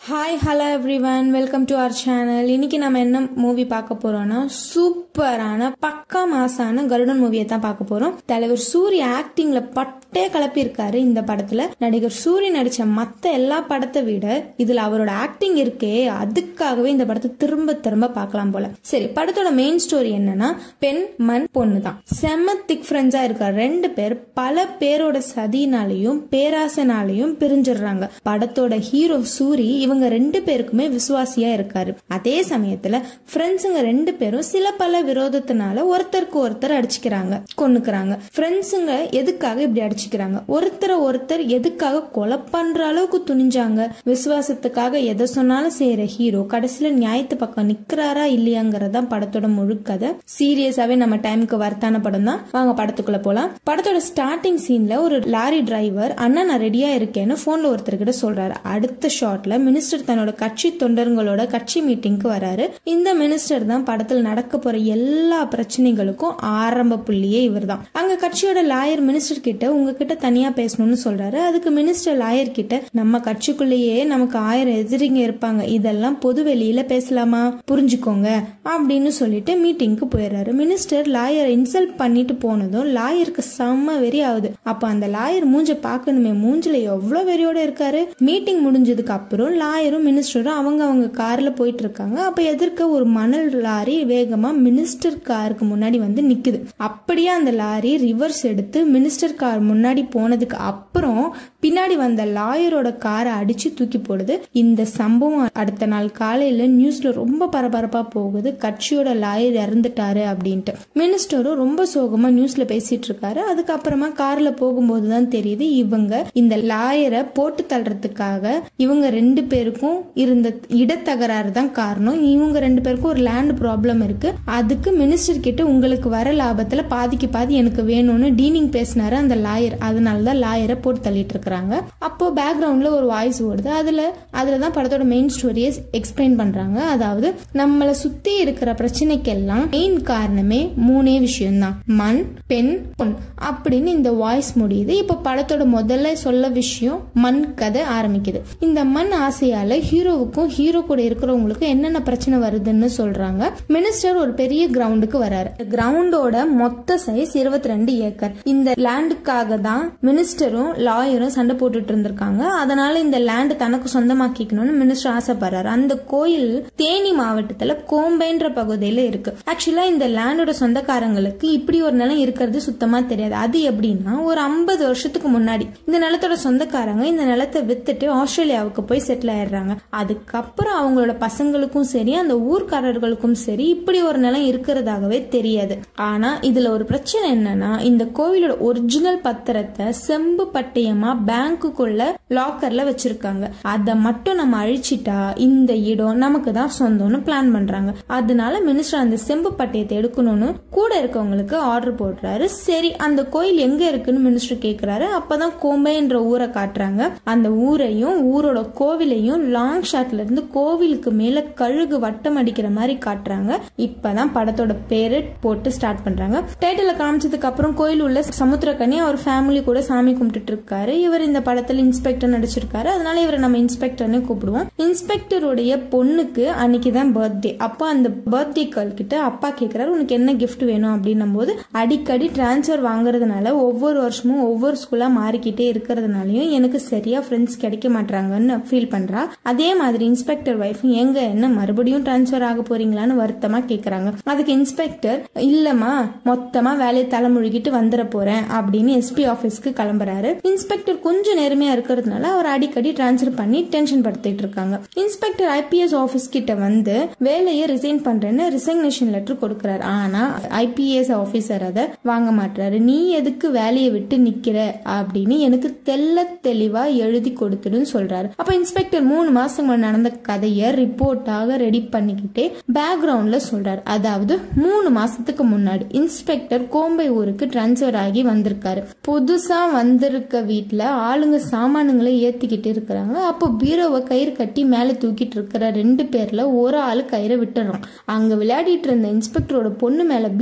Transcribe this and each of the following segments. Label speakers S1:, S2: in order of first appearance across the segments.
S1: hi hello everyone welcome to our channel இன்னைக்கு நம்ம என்ன மூவி பார்க்க போறோம்னா சூப்பரான பக்கா மாசான கருடன் மூவியை தான் பார்க்க போறோம் தலைவர் சூரிய ஆக்டிங்ல பட்டே கலப்பி இருக்காரு இந்த படத்துல நடிகர் சூரிய நடிச்ச மத்த எல்லா படத்தை விட இதுல அவரோட ஆக்டிங் இருக்கே அதுக்காகவே இந்த படத்தை திரும்ப திரும்ப பார்க்கலாம் போல சரி படத்தோட மெயின் ஸ்டோரி என்னன்னா பெண் மண் பொண்ணு தான் செம்ம திக் ஃப்ரெண்ட்ஸா இருக்காரு ரெண்டு பேர் பல பேரோட சதினாலையும் பேராசனாலையும் பிரிஞ்சிடுறாங்க படத்தோட ஹீரோ சூரி இவங்க ரெண்டு பேருக்குமே விசுவாசியா இருக்காரு அதே சமயத்துல ஃப்ரெண்ட்ஸுங்க ரெண்டு பேரும் சில பல விரோதத்தினால ஒருத்தருக்கு ஒருத்தர் அடிச்சுக்கிறாங்க கொன்னுக்கிறாங்க ஃப்ரெண்ட்ஸுங்க எதுக்காக இப்படி அடிச்சுக்கிறாங்க ஒருத்தரை ஒருத்தர் எதுக்காக கொலை பண்ற அளவுக்கு துணிஞ்சாங்க விசுவாசத்துக்காக எதை சொன்னாலும் செய்யற ஹீரோ கடைசியில நியாயத்து பக்கம் நிக்கிறாரா இல்லையாங்கிறதான் படத்தோட முழுக்கதை சீரியஸாவே நம்ம டைமுக்கு வர்த்தான படம் தான் வாங்க படத்துக்குள்ள போலாம் படத்தோட ஸ்டார்டிங் சீன்ல ஒரு லாரி டிரைவர் அண்ணா நான் ரெடியா இருக்கேன்னு போன்ல ஒருத்தர்கிட்ட சொல்றாரு அடுத்த ஷாட்ல மினிஸ்டர் தன்னோட கட்சி தொண்டர்களோட கட்சி மீட்டிங்க்கு வராரு இந்த மினிஸ்டர் தான் படத்துல நடக்க போற எல்லா பிரச்சனைகளுக்கும் ஆரம்ப புள்ளியே இவர் தான் அங்க கட்சியோட லாயர் மினிஸ்டர் கிட்ட உங்ககிட்ட தனியா பேசணும்னு சொல்றாரு அதுக்கு மினிஸ்டர் லாயர் கிட்ட நம்ம கட்சிக்குள்ளேயே நமக்கு ஆயிரம் எதிரிங்க இருப்பாங்க இதெல்லாம் பொது வெளியில பேசலாமா புரிஞ்சுக்கோங்க அப்படின்னு சொல்லிட்டு மீட்டிங்க்கு போயிடுறாரு மினிஸ்டர் லாயரை இன்சல்ட் பண்ணிட்டு போனதும் லாயருக்கு செம்ம வெறி ஆகுது அப்ப அந்த லாயர் மூஞ்ச பாக்கணுமே மூஞ்சில எவ்வளவு வெறியோட இருக்காரு மீட்டிங் முடிஞ்சதுக்கு அப்புறம் லாயரும் மினிஸ்டரும் அவங்க அவங்க கார்ல போயிட்டு இருக்காங்க அப்ப எதிர்க்க ஒரு மணல் லாரி வேகமா மினிஸ்டர் காருக்கு முன்னாடி வந்து நிக்குது அப்படியே அந்த லாரி ரிவர்ஸ் எடுத்து மினிஸ்டர் கார் முன்னாடி போனதுக்கு அப்புறம் பின்னாடி வந்த லாயரோட காரை அடிச்சு தூக்கி போடுது இந்த சம்பவம் அடுத்த நாள் காலையில நியூஸ்ல ரொம்ப பரபரப்பா போகுது கட்சியோட லாயர் இறந்துட்டாரு அப்படின்ட்டு மினிஸ்டரும் ரொம்ப சோகமா நியூஸ்ல பேசிட்டு இருக்காரு அதுக்கப்புறமா கார்ல போகும்போது தான் தெரியுது இவங்க இந்த லாயரை போட்டு தள்ளுறதுக்காக இவங்க ரெண்டு பேருக்கும் இருந்த இடத்தகராறு தான் காரணம் இவங்க ரெண்டு பேருக்கும் ஒரு லேண்ட் ப்ராப்ளம் இருக்கு அதுக்கு மினிஸ்டர் கிட்ட உங்களுக்கு வர லாபத்துல பாதிக்கு பாதி எனக்கு வேணும்னு டீனிங் பேசினாரு அந்த லாயர் அதனால தான் லாயரை போட்டு தள்ளிட்டு இருக்கிறாங்க அப்போ பேக்ரவுண்ட்ல ஒரு வாய்ஸ் ஓடுது அதுல அதுல தான் படத்தோட மெயின் ஸ்டோரியை எக்ஸ்பிளைன் பண்றாங்க அதாவது நம்மளை சுத்தி இருக்கிற பிரச்சனைக்கெல்லாம் மெயின் காரணமே மூணே விஷயம்தான் மண் பெண் பொன் அப்படின்னு இந்த வாய்ஸ் முடியுது இப்ப படத்தோட முதல்ல சொல்ல விஷயம் மண் கதை ஆரம்பிக்குது இந்த மண் ஆசையால ஹீரோவுக்கும் ஹீரோ கூட இருக்கிறவங்களுக்கும் என்னென்ன பிரச்சனை வருதுன்னு சொல்றாங்க மினிஸ்டர் ஒரு பெரிய கிரவுண்டுக்கு வராரு கிரவுண்டோட மொத்த சைஸ் இருபத்தி ரெண்டு ஏக்கர் இந்த லேண்டுக்காக தான் மினிஸ்டரும் லாயரும் சண்டை போட்டுட்டு இருந்திருக்காங்க அதனால இந்த லேண்ட் தனக்கு சொந்தமாக்கிக்கணும்னு மினிஸ்டர் ஆசைப்படுறாரு அந்த கோயில் தேனி மாவட்டத்துல கோம்பைன்ற பகுதியில இருக்கு ஆக்சுவலா இந்த லேண்டோட சொந்தக்காரங்களுக்கு இப்படி ஒரு நிலம் இருக்கிறது சுத்தமா தெரியாது அது எப்படின்னா ஒரு ஐம்பது வருஷத்துக்கு முன்னாடி இந்த நிலத்தோட சொந்தக்காரங்க இந்த நிலத்தை வித்துட்டு ஆஸ்திரேலியாவுக்கு போய் செட்டில் ஆயிடுறாங்க அதுக்கப்புறம் அவங்களோட பசங்களுக்கும் சரி அந்த ஊர்க்காரர்களுக்கும் சரி இப்படி ஒரு நிலம் இருக்கிறதாகவே தெரியாது ஆனா இதுல ஒரு பிரச்சனை என்னன்னா இந்த கோவிலோட ஒரிஜினல் பத்திரத்தை செம்பு பட்டயமா பேங்க்குள்ள லாக்கர்ல வச்சிருக்காங்க அதை மட்டும் நம்ம அழிச்சிட்டா இந்த இடம் நமக்கு தான் சொந்தம்னு பிளான் பண்றாங்க அதனால மினிஸ்டர் அந்த செம்பு பட்டயத்தை எடுக்கணும்னு கூட இருக்கவங்களுக்கு ஆர்டர் போடுறாரு சரி அந்த கோயில் எங்க இருக்குன்னு மினிஸ்டர் கேக்குறாரு அப்பதான் கோம்பைன்ற ஊரை காட்டுறாங்க அந்த ஊரையும் ஊரோட கோவிலையும் லாங் ஷாட்ல இருந்து கோவிலுக்கு மேல கழுகு வட்டம் அடிக்கிற மாதிரி காட்டுறாங்க இப்பதான் படத்தோட பேரு போட்டு ஸ்டார்ட் பண்றாங்க டைட்டில காமிச்சதுக்கு அப்புறம் கோயில் உள்ள சமுத்திரக்கனி அவர் ஃபேமிலி கூட சாமி கும்பிட்டுட்டு இருக்காரு இவர் இந்த படத்துல இன்ஸ்பெக்டர் நடிச்சிருக்காரு அதனால இவரை நம்ம இன்ஸ்பெக்டர்னு கூப்பிடுவோம் இன்ஸ்பெக்டருடைய பொண்ணுக்கு அன்னைக்கு தான் பர்த்டே அப்போ அந்த பர்த்டே கேர்ள் கிட்ட அப்பா கேக்குறாரு உனக்கு என்ன கிஃப்ட் வேணும் அப்படின்னும் போது அடிக்கடி டிரான்ஸ்ஃபர் வாங்குறதுனால ஒவ்வொரு வருஷமும் ஒவ்வொரு ஸ்கூலா மாறிக்கிட்டே இருக்கிறதுனாலயும் எனக்கு சரியா ஃப்ரெண்ட்ஸ் கிடைக்க மாட்டாங்கன்னு ஃபீல் பண்றா அதே மாதிரி இன்ஸ்பெக்டர் ஒய்ஃப் எங்க என்ன மறுபடியும் டிரான்ஸ்ஃபர் ஆக போறீங்களான்னு வருத்தமா கேக்குறாங்க அதுக்கு இன்ஸ்பெக்டர் இல்லம்மா மொத்தமா வேலையை தலைமுழுகிட்டு வந்துட போறேன் அப்படின்னு எஸ்பி ஆபீஸ்க்கு கிளம்புறாரு இன்ஸ்பெக்டர் கொஞ்சம் நேர்மையா இருக்கிறதுனால அவர் அடிக்கடி டிரான்ஸ்ஃபர் பண்ணி டென்ஷன் படுத்திட்டு இருக்காங்க இன்ஸ்பெக்டர் ஐபிஎஸ் ஆபீஸ் கிட்ட வந்து வேலையை ரிசைன் பண்றேன்னு ரிசைக்னேஷன் லெட்டர் கொடுக்கறாரு ஆனா ஐபிஎஸ் ஆபீசர் அதை வாங்க மாட்டாரு நீ எதுக்கு வேலையை விட்டு நிக்கிற அப்படின்னு எனக்கு தெல்ல தெளிவா எழுதி கொடுத்துடுன்னு சொல்றாரு அப்ப இன்ஸ்பெக்டர் மூணு மாசம் நடந்த கதைய ரிப்போர்ட்டாக ரெடி பண்ணிக்கிட்டே பேக்ரவுண்ட்ல சொல்றாரு அதாவது மூணு மாசத்துக்கு முன்னாடி இன்ஸ்பெக்டர் கோம்பை ஊருக்கு டிரான்ஸ்பர் ஆகி வந்திருக்காரு புதுசா வந்திருக்க வீட்டுல ஆளுங்க சாமானுங்களை ஏத்திக்கிட்டு இருக்கிறாங்க அப்போ பீரோவை கயிறு கட்டி மேல தூக்கிட்டு இருக்கிற ரெண்டு பேர்ல ஒரு ஆளு கயிறை விட்டுறான் அங்க விளையாடிட்டு இருந்த இன்ஸ்பெக்டரோட பொண்ணு மேல பீரோ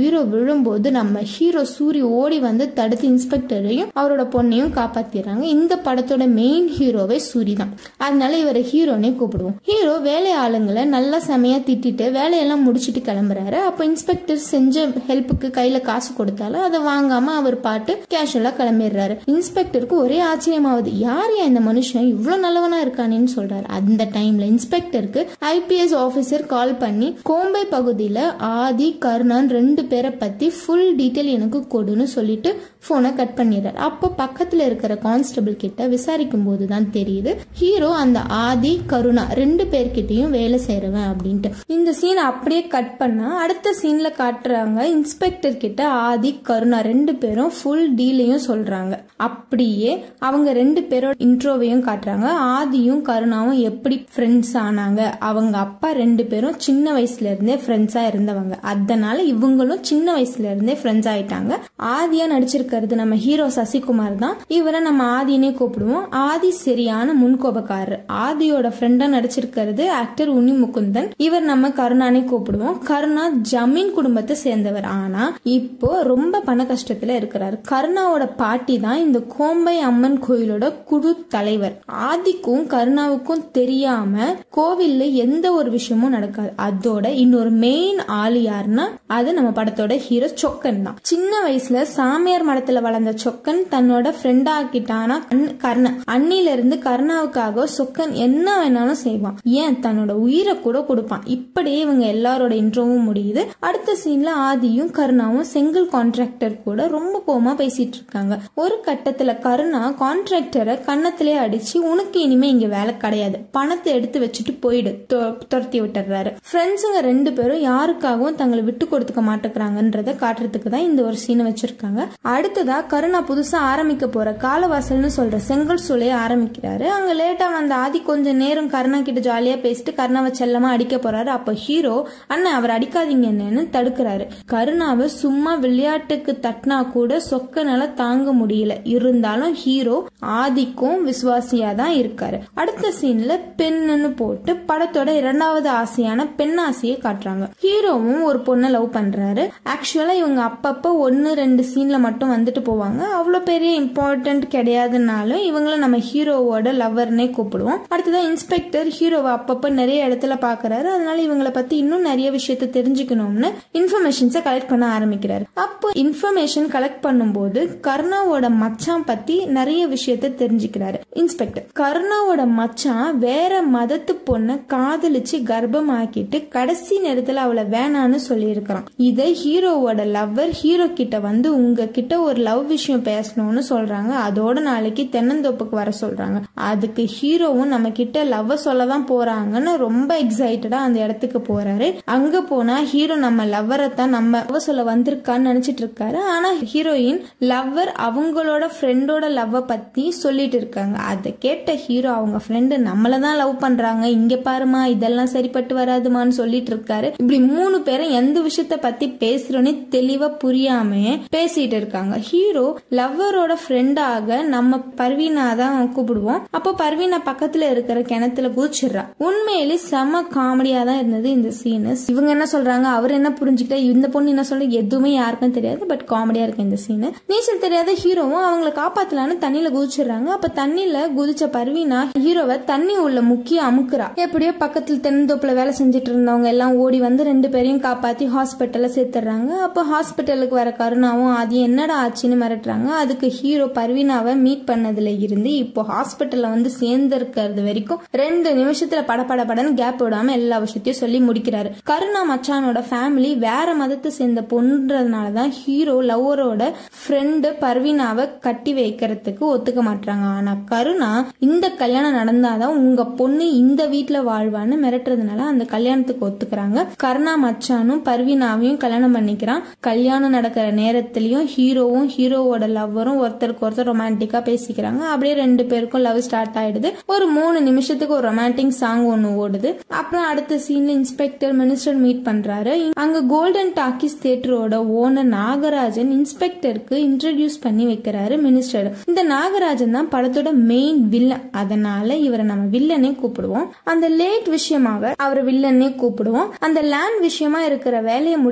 S1: உயிரை விழும்போது நம்ம ஹீரோ சூரி ஓடி வந்து தடுத்து இன்ஸ்பெக்டரையும் அவரோட பொண்ணையும் காப்பாத்திடுறாங்க இந்த படத்தோட மெயின் ஹீரோவே சூரி தான் அதனால இவரை ஹீரோனே கூப்பிடுவோம் ஹீரோ வேலை ஆளுங்களை நல்லா செமையா திட்டிட்டு வேலையெல்லாம் முடிச்சிட்டு கிளம்புறாரு அப்போ இன்ஸ்பெக்டர் செஞ்ச ஹெல்ப்புக்கு கையில காசு கொடுத்தாலும் அதை வாங்காம அவர் பாட்டு கேஷுவலா கிளம்பிடுறாரு இன்ஸ்பெக்டருக்கு ஒரே ஆச்சரியமாவது யார் யா இந்த மனுஷன் இவ்வளவு நல்லவனா இருக்கானேன்னு சொல்றாரு அந்த டைம்ல இன்ஸ்பெக்டருக்கு ஐபிஎஸ் ஆபீசர் கால் பண்ணி கோம்பை பகுதியில ஆதி கருணான் ரெண்டு பேரை பத்தி ஃபுல் டீட்டெயில் எனக்கு கொடுன்னு சொல்லிட்டு போனை கட் பண்ணிடுறாரு அப்போ பக்கத்துல இருக்கிற கான்ஸ்டபிள் கிட்ட விசாரிக்கும் போது தான் தெரியுது ஹீரோ அந்த ஆதி கருணா ரெண்டு பேர்கிட்டயும் வேலை செய்யறவன் அப்படின்ட்டு இந்த சீனை அப்படியே கட் பண்ணா அடுத்த சீன்ல காட்டுறாங்க இன்ஸ்பெக்டர் கிட்ட ஆதி கருணா ரெண்டு பேரும் ஃபுல் டீலையும் சொல்றாங்க அப்படியே அவங்க ரெண்டு பேரோட இன்ட்ரோவையும் காட்டுறாங்க ஆதியும் கருணாவும் எப்படி ஃப்ரெண்ட்ஸ் ஆனாங்க அவங்க அப்பா ரெண்டு பேரும் சின்ன வயசுல இருந்தே ஃப்ரெண்ட்ஸா இருந்தவங்க அதனால இவங்களும் சின்ன வயசுல இருந்தே ஃப்ரெண்ட்ஸ் ஆயிட்டாங்க ஆதியா நடிச்சிருக்கிறது நம்ம ஹீரோ சசிகுமார் தான் இவரை நம்ம ஆதினே கூப்பிடுவோம் ஆதி சரியான முன்கோபக்காரர் ஆதியோட ஃப்ரெண்டா நடிச்சிருக்கிறது ஆக்டர் உனி முகுந்தன் இவர் நம்ம கருணானே கூப்பிடுவோம் கருணா ஜமீன் குடும்பத்தை சேர்ந்தவர் ஆனா இப்போ ரொம்ப பண கஷ்டத்துல இருக்கிறாரு கருணாவோட பாட்டி தான் இந்த கோம்பை அம்மன் கோயிலோட குழு தலைவர் ஆதிக்கும் கருணாவுக்கும் தெரியாம கோவில்ல எந்த ஒரு விஷயமும் நடக்காது அதோட இன்னொரு மெயின் ஆளு யாருன்னா அது நம்ம படத்தோட ஹீரோ சொக்கன் தான் சின்ன வயசுல சாமியார் மடத்துல வளர்ந்த சொக்கன் தன்னோட ஃப்ரெண்டா ஆக்கிட்டானா கர்ணன் அன்னில இருந்து கருணாவுக்காக சொக்கன் என்ன வேணாலும் செய்வான் ஏன் தன்னோட உயிரை கூட கொடுப்பான் இப்படியே இவங்க எல்லாரோட இன்ட்ரோவும் முடியுது அடுத்த சீன்ல ஆதியும் கருணாவும் செங்கல் கான்ட்ராக்டர் கூட ரொம்ப கோமா பேசிட்டு இருக்காங்க ஒரு கட்டத்துல கருணா கான்ட்ராக்டரை கன்னத்திலே அடிச்சு உனக்கு இனிமே இங்க வேலை கிடையாது பணத்தை எடுத்து வச்சுட்டு போயிடு தொ- துரத்தி விட்டுறாரு ஃப்ரெண்ட்ஸுங்க ரெண்டு பேரும் யாருக்காகவும் தங்களை விட்டு கொடுத்துக்க மாட்டேங்கிறாங்கன்றத காட்டுறதுக்கு தான் இந்த ஒரு சீனை வச்சிருக்காங்க அடுத்ததா கருணா புதுசா ஆரம்பிக்க போற காலவாசல்னு சொல்ற செங்கல் சூளைய ஆரம்பிக்கிறாரு அங்க லேட்டா வந்த ஆதி கொஞ்ச நேரம் கருணா கிட்ட ஜாலியா பேசிட்டு கருணாவை செல்லமா அடிக்க போறாரு அப்ப ஹீரோ அண்ணன் அவர் அடிக்காதீங்க என்னன்னு தடுக்கிறாரு கருணாவை சும்மா விளையாட்டுக்கு தட்டினா கூட சொக்கனால தாங்க முடியல இருந்தாலும் ஹீரோ ஆதிக்கும் விசுவாசியா தான் இருக்காரு அடுத்த சீன்ல பெண்ணுன்னு போட்டு படத்தோட இரண்டாவது ஆசையான பெண் ஆசையை காட்டுறாங்க ஹீரோவும் ஒரு பொண்ணை லவ் பண்றாரு ஆக்சுவலா இவங்க அப்பப்ப ஒன்னு ரெண்டு சீன்ல மட்டும் வந்துட்டு போவாங்க அவ்வளவு பெரிய இம்பார்ட்டன்ட் கிடையாதுனாலும் இவங்கள நம்ம ஹீரோவோட லவ்வர்னே கூப்பிடுவோம் அடுத்ததான் இன்ஸ்பெக்டர் ஹீரோவை அப்பப்ப நிறைய இடத்துல பாக்குறாரு அதனால இவங்கள பத்தி இன்னும் நிறைய விஷயத்த தெரிஞ்சுக்கணும்னு இன்ஃபர்மேஷன்ஸை கலெக்ட் பண்ண ஆரம்பிக்கிறாரு அப்போ இன்ஃபர்மேஷன் கலெக்ட் பண்ணும்போது கருணாவோட மச்சான் பத்தி நிறைய விஷயத்த தெரிஞ்சுக்கிறாரு இன்ஸ்பெக்டர் கருணாவோட மச்சான் வேற மதத்து பொண்ணை காதலிச்சு கர்ப்பமாக்கிட்டு கடைசி நேரத்துல அவளை வேணான்னு சொல்லியிருக்கிறான் இதை ஹீரோவோட லவ்வர் ஹீரோ கிட்ட வந்து உங்ககிட்ட ஒரு லவ் விஷயம் பேசணும்னு சொல்றாங்க அதோட நாளைக்கு தென்னந்தோப்புக்கு வர சொல்றாங்க அதுக்கு ஹீரோவும் நம்ம கிட்ட லவ் சொல்ல தான் போறாங்கன்னு ரொம்ப எக்ஸைட்டடா அந்த இடத்துக்கு போறாரு அங்க போனா ஹீரோ நம்ம லவ்வரை தான் நம்ம லவ் சொல்ல வந்திருக்கான்னு நினைச்சிட்டு இருக்காரு ஆனா ஹீரோயின் லவ்வர் அவங்களோட ஃப்ரெண்டோட லவ்வை பத்தி சொல்லிட்டு இருக்காங்க அதை கேட்ட ஹீரோ அவங்க ஃப்ரெண்டு நம்மள தான் லவ் பண்றாங்க இங்க பாருமா இதெல்லாம் சரிப்பட்டு வராதுமான்னு சொல்லிட்டு இருக்காரு இப்படி மூணு பேரும் எந்த விஷயத்த பத்தி பேசுறோன்னு தெளிவா புரியாம பேசிட்டு இருக்காங்க ஹீரோ லவ்வரோட ஃப்ரெண்டாக நம்ம பர்வீனா தான் கூப்பிடுவோம் அப்போ பர்வீனா பக்கத்துல இருக்கிற கிணத்துல குதிச்சிடுறா உண்மையிலே செம காமெடியா தான் இருந்தது இந்த சீனு இவங்க என்ன சொல்றாங்க அவர் என்ன புரிஞ்சுக்கிட்ட இந்த பொண்ணு என்ன சொல்ற எதுவுமே யாருக்கும் தெரியாது பட் காமெடியா இருக்கு இந்த சீனு நீச்சல் தெரியாத ஹீரோவும் அவங்கள காப்பாத்தலான்னு தண்ணியில குதிச்சிடுறாங்க அப்ப தண்ணியில குதிச்ச பர்வீனா ஹீரோவை தண்ணி உள்ள முக்கிய அமுக்குறா எப்படியோ பக்கத்துல தென்னந்தோப்புல வேலை செஞ்சுட்டு இருந்தவங்க எல்லாம் ஓடி வந்து ரெண்டு பேரையும் காப்பாத்தி ஹாஸ்பிட்டல்ல சேர்த்துறாங்க அப்போ ஹாஸ்பிட்டலுக்கு வர கருணாவும் அது என்னடா ஆச்சுன்னு மிரட்டுறாங்க அதுக்கு ஹீரோ பர்வீனாவை மீட் பண்ணதுல இருந்து இப்போ ஹாஸ்பிட்டல்ல வந்து சேர்ந்திருக்கிறது வரைக்கும் ரெண்டு நிமிஷத்துல படபட படன்னு கேப் விடாம எல்லா விஷயத்தையும் சொல்லி முடிக்கிறாரு கருணா மச்சானோட ஃபேமிலி வேற மதத்தை சேர்ந்த பொண்ணுன்றதுனால தான் ஹீரோ லவ்வரோட ஃப்ரெண்டு பர்வீனாவை கட்டி வைக்கிறதுக்கு ஒத்துக்க மாட்டாங்க ஆனா கருணா இந்த கல்யாணம் நடந்தாதான் உங்க பொண்ணு இந்த வீட்ல வாழ்வான்னு மிரட்டுறதுனால அந்த கல்யாணத்துக்கு ஒத்துக்கிறாங்க கருணா மச்சானும் பர்வீனாவையும் கல்யாணம் பண்ணிக்கிறான் கல்யாணம் நடக்கிற நேரத்திலயும் ஹீரோவும் ஹீரோவோட லவ்வரும் ஒருத்தருக்கு ஒருத்தர் ரொமான்டிக்கா பேசிக்கிறாங்க அப்படியே ரெண்டு பேருக்கும் லவ் ஸ்டார்ட் ஆயிடுது ஒரு மூணு நிமிஷத்துக்கு ஒரு ரொமான்டிக் சாங் ஒன்னு ஓடுது அப்புறம் அடுத்த சீன்ல இன்ஸ்பெக்டர் மினிஸ்டர் மீட் பண்றாரு அங்க கோல்டன் டாக்கிஸ் தியேட்டரோட ஓனர் நாகராஜன் இன்ஸ்பெக்டருக்கு இன்ட்ரடியூஸ் பண்ணி வைக்கிறாரு மினிஸ்டர் இந்த நாகராஜன் தான் படத்தோட மெயின் வில்லன் அதனால இவரை நம்ம வில்லனே கூப்பிடுவோம் அந்த லேட் விஷயமாக அவரை வில்லனே கூப்பிடுவோம் அந்த லேண்ட் விஷயமா இருக்கிற வேலையை முடிக்கிறதுக்காக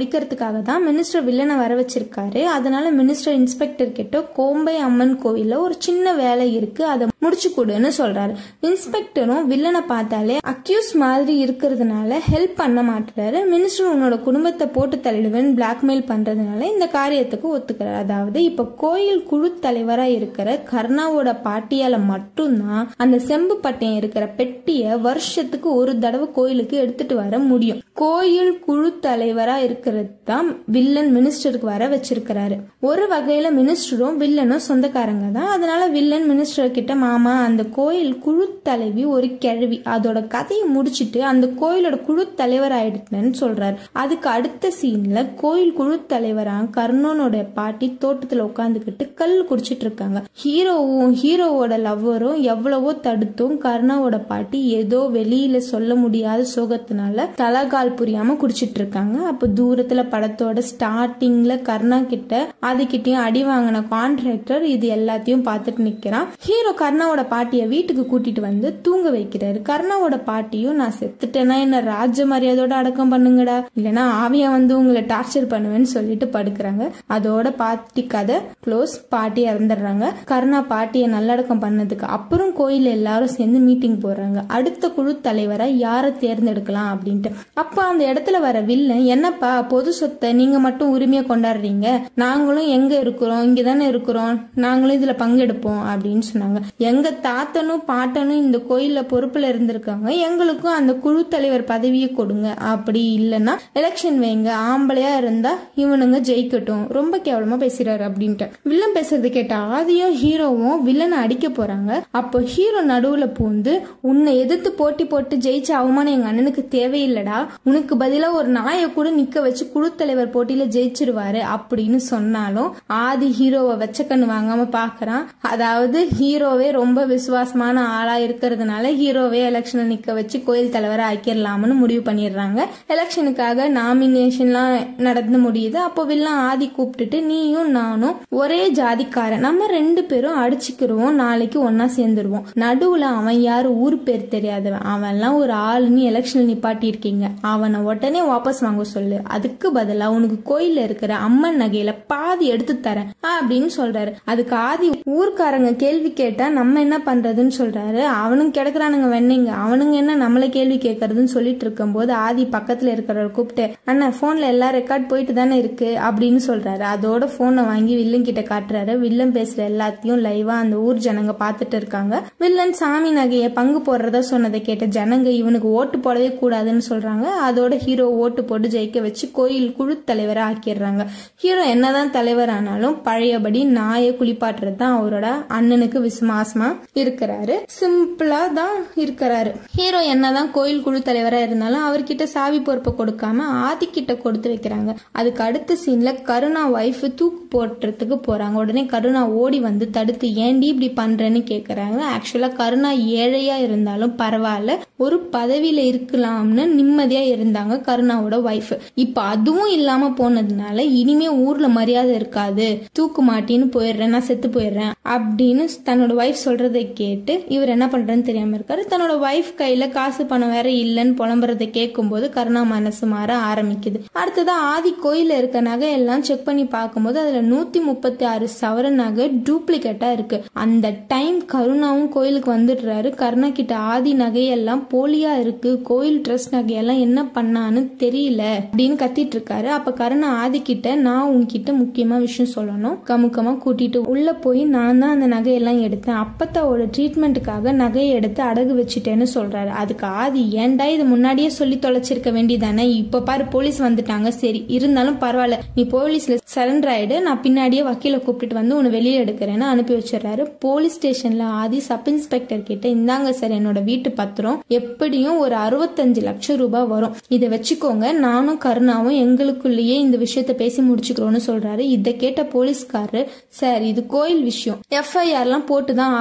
S1: பண்றதுக்காக தான் மினிஸ்டர் வில்லனை வர வச்சிருக்காரு அதனால மினிஸ்டர் இன்ஸ்பெக்டர் கிட்ட கோம்பை அம்மன் கோவில்ல ஒரு சின்ன வேலை இருக்கு அதை முடிச்சு கொடுன்னு சொல்றாரு இன்ஸ்பெக்டரும் வில்லனை பார்த்தாலே அக்யூஸ் மாதிரி இருக்கிறதுனால ஹெல்ப் பண்ண மாட்டாரு மினிஸ்டர் உன்னோட குடும்பத்தை போட்டு தள்ளிடுவேன் பிளாக்மெயில் பண்றதுனால இந்த காரியத்துக்கு ஒத்துக்கிறார் அதாவது இப்ப கோயில் குழு தலைவரா இருக்கிற கர்ணாவோட பாட்டியால மட்டும்தான் அந்த செம்பு பட்டயம் இருக்கிற பெட்டிய வருஷத்துக்கு ஒரு தடவை கோயிலுக்கு எடுத்துட்டு வர முடியும் கோயில் குழு தலைவரா இருக்கிறது தான் வில்லன் மினிஸ்டருக்கு வர வச்சிருக்கிறாரு ஒரு வகையில மினிஸ்டரும் வில்லனும் சொந்தக்காரங்க தான் அதனால வில்லன் மினிஸ்டர் கிட்ட மாமா அந்த கோயில் குழு தலைவி ஒரு கிழவி அதோட கதையை முடிச்சிட்டு அந்த கோயிலோட குழு தலைவர் ஆயிடுச்சுன்னு சொல்றாரு அதுக்கு அடுத்த சீன்ல கோயில் குழு தலைவரா கர்ணனோட பாட்டி தோட்டத்துல உட்காந்துக்கிட்டு கல் குடிச்சிட்டு இருக்காங்க ஹீரோவும் ஹீரோவோட லவ்வரும் எவ்வளவோ தடுத்தும் கர்ணாவோட பாட்டி ஏதோ வெளியில சொல்ல முடியாத சோகத்தினால தலகால் புரியாம குடிச்சிட்டு இருக்காங்க அப்ப தூரத்துல படத்தோட ஸ்டார்டிங்ல கர்ணா கிட்ட அதுகிட்டயும் அடி வாங்கின கான்ட்ராக்டர் இது எல்லாத்தையும் பார்த்துட்டு நிக்கிறான் ஹீரோ கர்ணாவோட பாட்டிய வீட்டுக்கு கூட்டிட்டு வந்து தூங்க வைக்கிறாரு கர்ணாவோட பாட்டியும் நான் செத்துட்டேன்னா என்ன ராஜ மரியாதையோட அடக்கம் பண்ணுங்கடா இல்லைன்னா ஆவியா வந்து உங்களை டார்ச்சர் பண்ணுவேன்னு சொல்லிட்டு படுக்கிறாங்க அதோட பாட்டி கதை க்ளோஸ் பாட்டி இறந்துடுறாங்க கர்ணா பாட்டியை நல்லடக்கம் பண்ணதுக்கு அப்புறம் கோயில் எல்லாரும் சேர்ந்து மீட்டிங் போடுறாங்க அடுத்த குழு தலைவரை யாரை தேர்ந்தெடுக்கலாம் அப்படின்ட்டு அப்ப அந்த இடத்துல வர வில்லன் என்னப்பா பொது சொத்தை நீங்க மட்டும் உரிமையை கொண்டாடுறீங்க நாங்களும் எங்க இருக்கிறோம் இங்க தானே இருக்கிறோம் நாங்களும் இதுல பங்கெடுப்போம் அப்படின்னு சொன்னாங்க எங்க தாத்தனும் பாட்டனும் இந்த கோயில்ல பொறுப்புல இருந்திருக்காங்க எங்களுக்கும் அந்த குழு தலைவர் பதவியை கொடுங்க அப்படி இல்லைன்னா எலெக்ஷன் வைங்க ஆம்பளையா இருந்தா இவனுங்க ஜெயிக்கட்டும் ரொம்ப கேவலமா பேசுறாரு அப்படின்ட்டு வில்லன் பேசுறது கேட்ட ஆதியும் ஹீரோவும் வில்லனை அடிக்க போறாங்க அப்போ ஹீரோ நடுவுல பூந்து உன்னை எதிர்த்து போட்டி போட்டு ஜெயிச்ச அவமானம் எங்க அண்ணனுக்கு தேவையில்லடா உனக்கு பதிலா ஒரு நாயை கூட நிக்க வச்சு குழு தலைவர் போட்டியில ஜெயிச்சிருவாரு அப்படின்னு சொன்னாலும் ஆதி ஹீரோவை வச்ச கண்ணு வாங்காம பாக்குறான் அதாவது ஹீரோவே ரொம்ப விசுவாசமான ஆளா இருக்கிறதுனால ஹீரோவே எலெக்ஷன்ல நிக்க வச்சு கோயில் தலைவரை ஆக்கிடலாம்னு முடிவு பண்ணிடுறாங்க எலெக்ஷனுக்காக நாமினேஷன்லாம் நடந்து முடியுது அப்போ வில்லன் ஆதி கூப்பிட்டுட்டு நீயும் நானும் ஒரே ஜாதிக்காரன் நம்ம ரெண்டு பேரும் அடிச்சுக்கிருவோம் நாளைக்கு ஒன்னா சேர்ந்துருவோம் நடுவுல அவன் யாரு ஊர் பேர் தெரியாதவன் அவன்லாம் ஒரு ஆளுன்னு எலெக்ஷன் நிப்பாட்டி இருக்கீங்க அவனை உடனே வாபஸ் வாங்க சொல்லு அதுக்கு பதிலா உனக்கு கோயில்ல இருக்கிற அம்மன் நகையில பாதி எடுத்து தரேன் அப்படின்னு சொல்றாரு அதுக்கு ஆதி ஊர்க்காரங்க கேள்வி கேட்டா நம்ம என்ன பண்றதுன்னு சொல்றாரு அவனுங்க கிடக்குறானுங்க வெண்ணைங்க அவனுங்க என்ன நம்மள கேள்வி கேட்கறதுன்னு சொல்லிட்டு இருக்கும்போது ஆதி பக்கத்துல இருக்கிறவர் கூப்பிட்டு அண்ணா போன்ல எல்லா ரெக்கார்ட் போயிட்டு தானே இருக்கு அப்படின்னு சொல்றாரு அதோட போனை வாங்கி வில்லன் கிட்ட காட்டுறாரு வில்லன் பேசுற எல்லாத்தையும் லைவா அந்த ஊர் ஜனங்க பாத்துட்டு இருக்காங்க வில்லன் சாமி நகைய பங்கு போடுறதா சொன்னதை கேட்ட ஜனங்க இவனுக்கு ஓட்டு போடவே கூடாதுன்னு சொல்றாங்க அதோட ஹீரோ ஓட்டு போட்டு ஜெயிக்க வச்சு கோயில் குழு தலைவரை ஆக்கிடுறாங்க ஹீரோ என்னதான் தலைவர் ஆனாலும் பழையபடி நாயை குளிப்பாட்டுறது தான் அவரோட அண்ணனுக்கு விசுவாசமா இருக்கிறாரு சிம்பிளா தான் இருக்கிறாரு ஹீரோ என்னதான் கோயில் குழு தலைவரா இருந்தாலும் அவர்கிட்ட சாவி பொறுப்பை கொடுக்காம ஆதி கிட்ட கொடுத்து வைக்கிறாங்க அதுக்கு அடுத்த சீன்ல கருணா ஒய்ஃப் தூக்கு போட்டுறதுக்கு போறாங்க உடனே கருணா ஓடி வந்து தடுத்து ஏண்டி இப்படி பண்றேன்னு கேக்குறாங்க ஆக்சுவலா கருணா ஏழையா இருந்தாலும் பரவாயில்ல ஒரு பதவியில இருக்கலாம்னு நிம்மதியா இருந்தாங்க கருணாவோட ஒய்ஃப் இப்ப அதுவும் இல்லாம போனதுனால இனிமே ஊர்ல மரியாதை இருக்காது தூக்கு மாட்டின்னு போயிடுறேன் நான் செத்து போயிடுறேன் அப்படின்னு தன்னோட ஒய்ஃப் சொல்றதை கேட்டு இவர் என்ன பண்றேன்னு தெரியாம இருக்காரு தன்னோட ஒய்ஃப் கையில காசு பணம் வேற இல்லைன்னு புலம்புறதை கேட்கும்போது கருணா மனசு மாற ஆரம்பிக்குது அடுத்ததா ஆதி கோயில இருக்க நகை எல்லாம் செக் பண்ணி பார்க்கும்போது அதுல நூத்தி முப்பத்தி ஆறு சவர நகை டூப்ளிகேட்டா இருக்கு அந்த டைம் கருணாவும் கோயிலுக்கு வந்துடுறாரு கருணா கிட்ட ஆதி நகையெல்லாம் போலியா இருக்கு கோயில் ட்ரெஸ் நகையெல்லாம் என்ன பண்ணான்னு தெரியல அப்படின்னு கத்திட்டு இருக்காரு அப்ப கருணா ஆதி கிட்ட நான் உன்கிட்ட முக்கியமா விஷயம் சொல்லணும் கமுக்கமா கூட்டிட்டு உள்ள போய் நான் தான் அந்த நகையெல்லாம் எடுத்தேன் அப்பத்தாவோட ட்ரீட்மெண்ட்டுக்காக நகையை எடுத்து அடகு வச்சுட்டேன்னு சொல்றாரு அதுக்கு ஆதி ஏன்டா இது முன்னாடியே சொல்லி தொலைச்சிருக்க வேண்டியதானே இப்ப பாரு போலீஸ் வந்துட்டாங்க சரி இருந்தாலும் பரவாயில்ல நீ போலீஸ்ல சரண்டர் ஆயிடு நான் பின்னாடியே வக்கீல கூப்பிட்டு வந்து உன்னை வெளியே எடுக்கிறேன்னு அனுப்பி வச்சிடறாரு போலீஸ் ஸ்டேஷன்ல ஆதி சப் இன்ஸ்பெக்டர் கிட்ட இந்தாங்க சார் என்னோட வீட்டு பத்திரம் எப்படியும் ஒரு அறுபத்தஞ்சு லட்சம் ரூபாய் வரும் இதை வச்சுக்கோங்க நானும் கருணாவும் எங்களுக்குள்ளேயே இந்த விஷயத்த பேசி முடிச்சுக்கிறோம்னு சொல்றாரு இதை கேட்ட போலீஸ்காரரு சார் இது கோயில் விஷயம் எஃப்ஐஆர்லாம் போட்டு தான்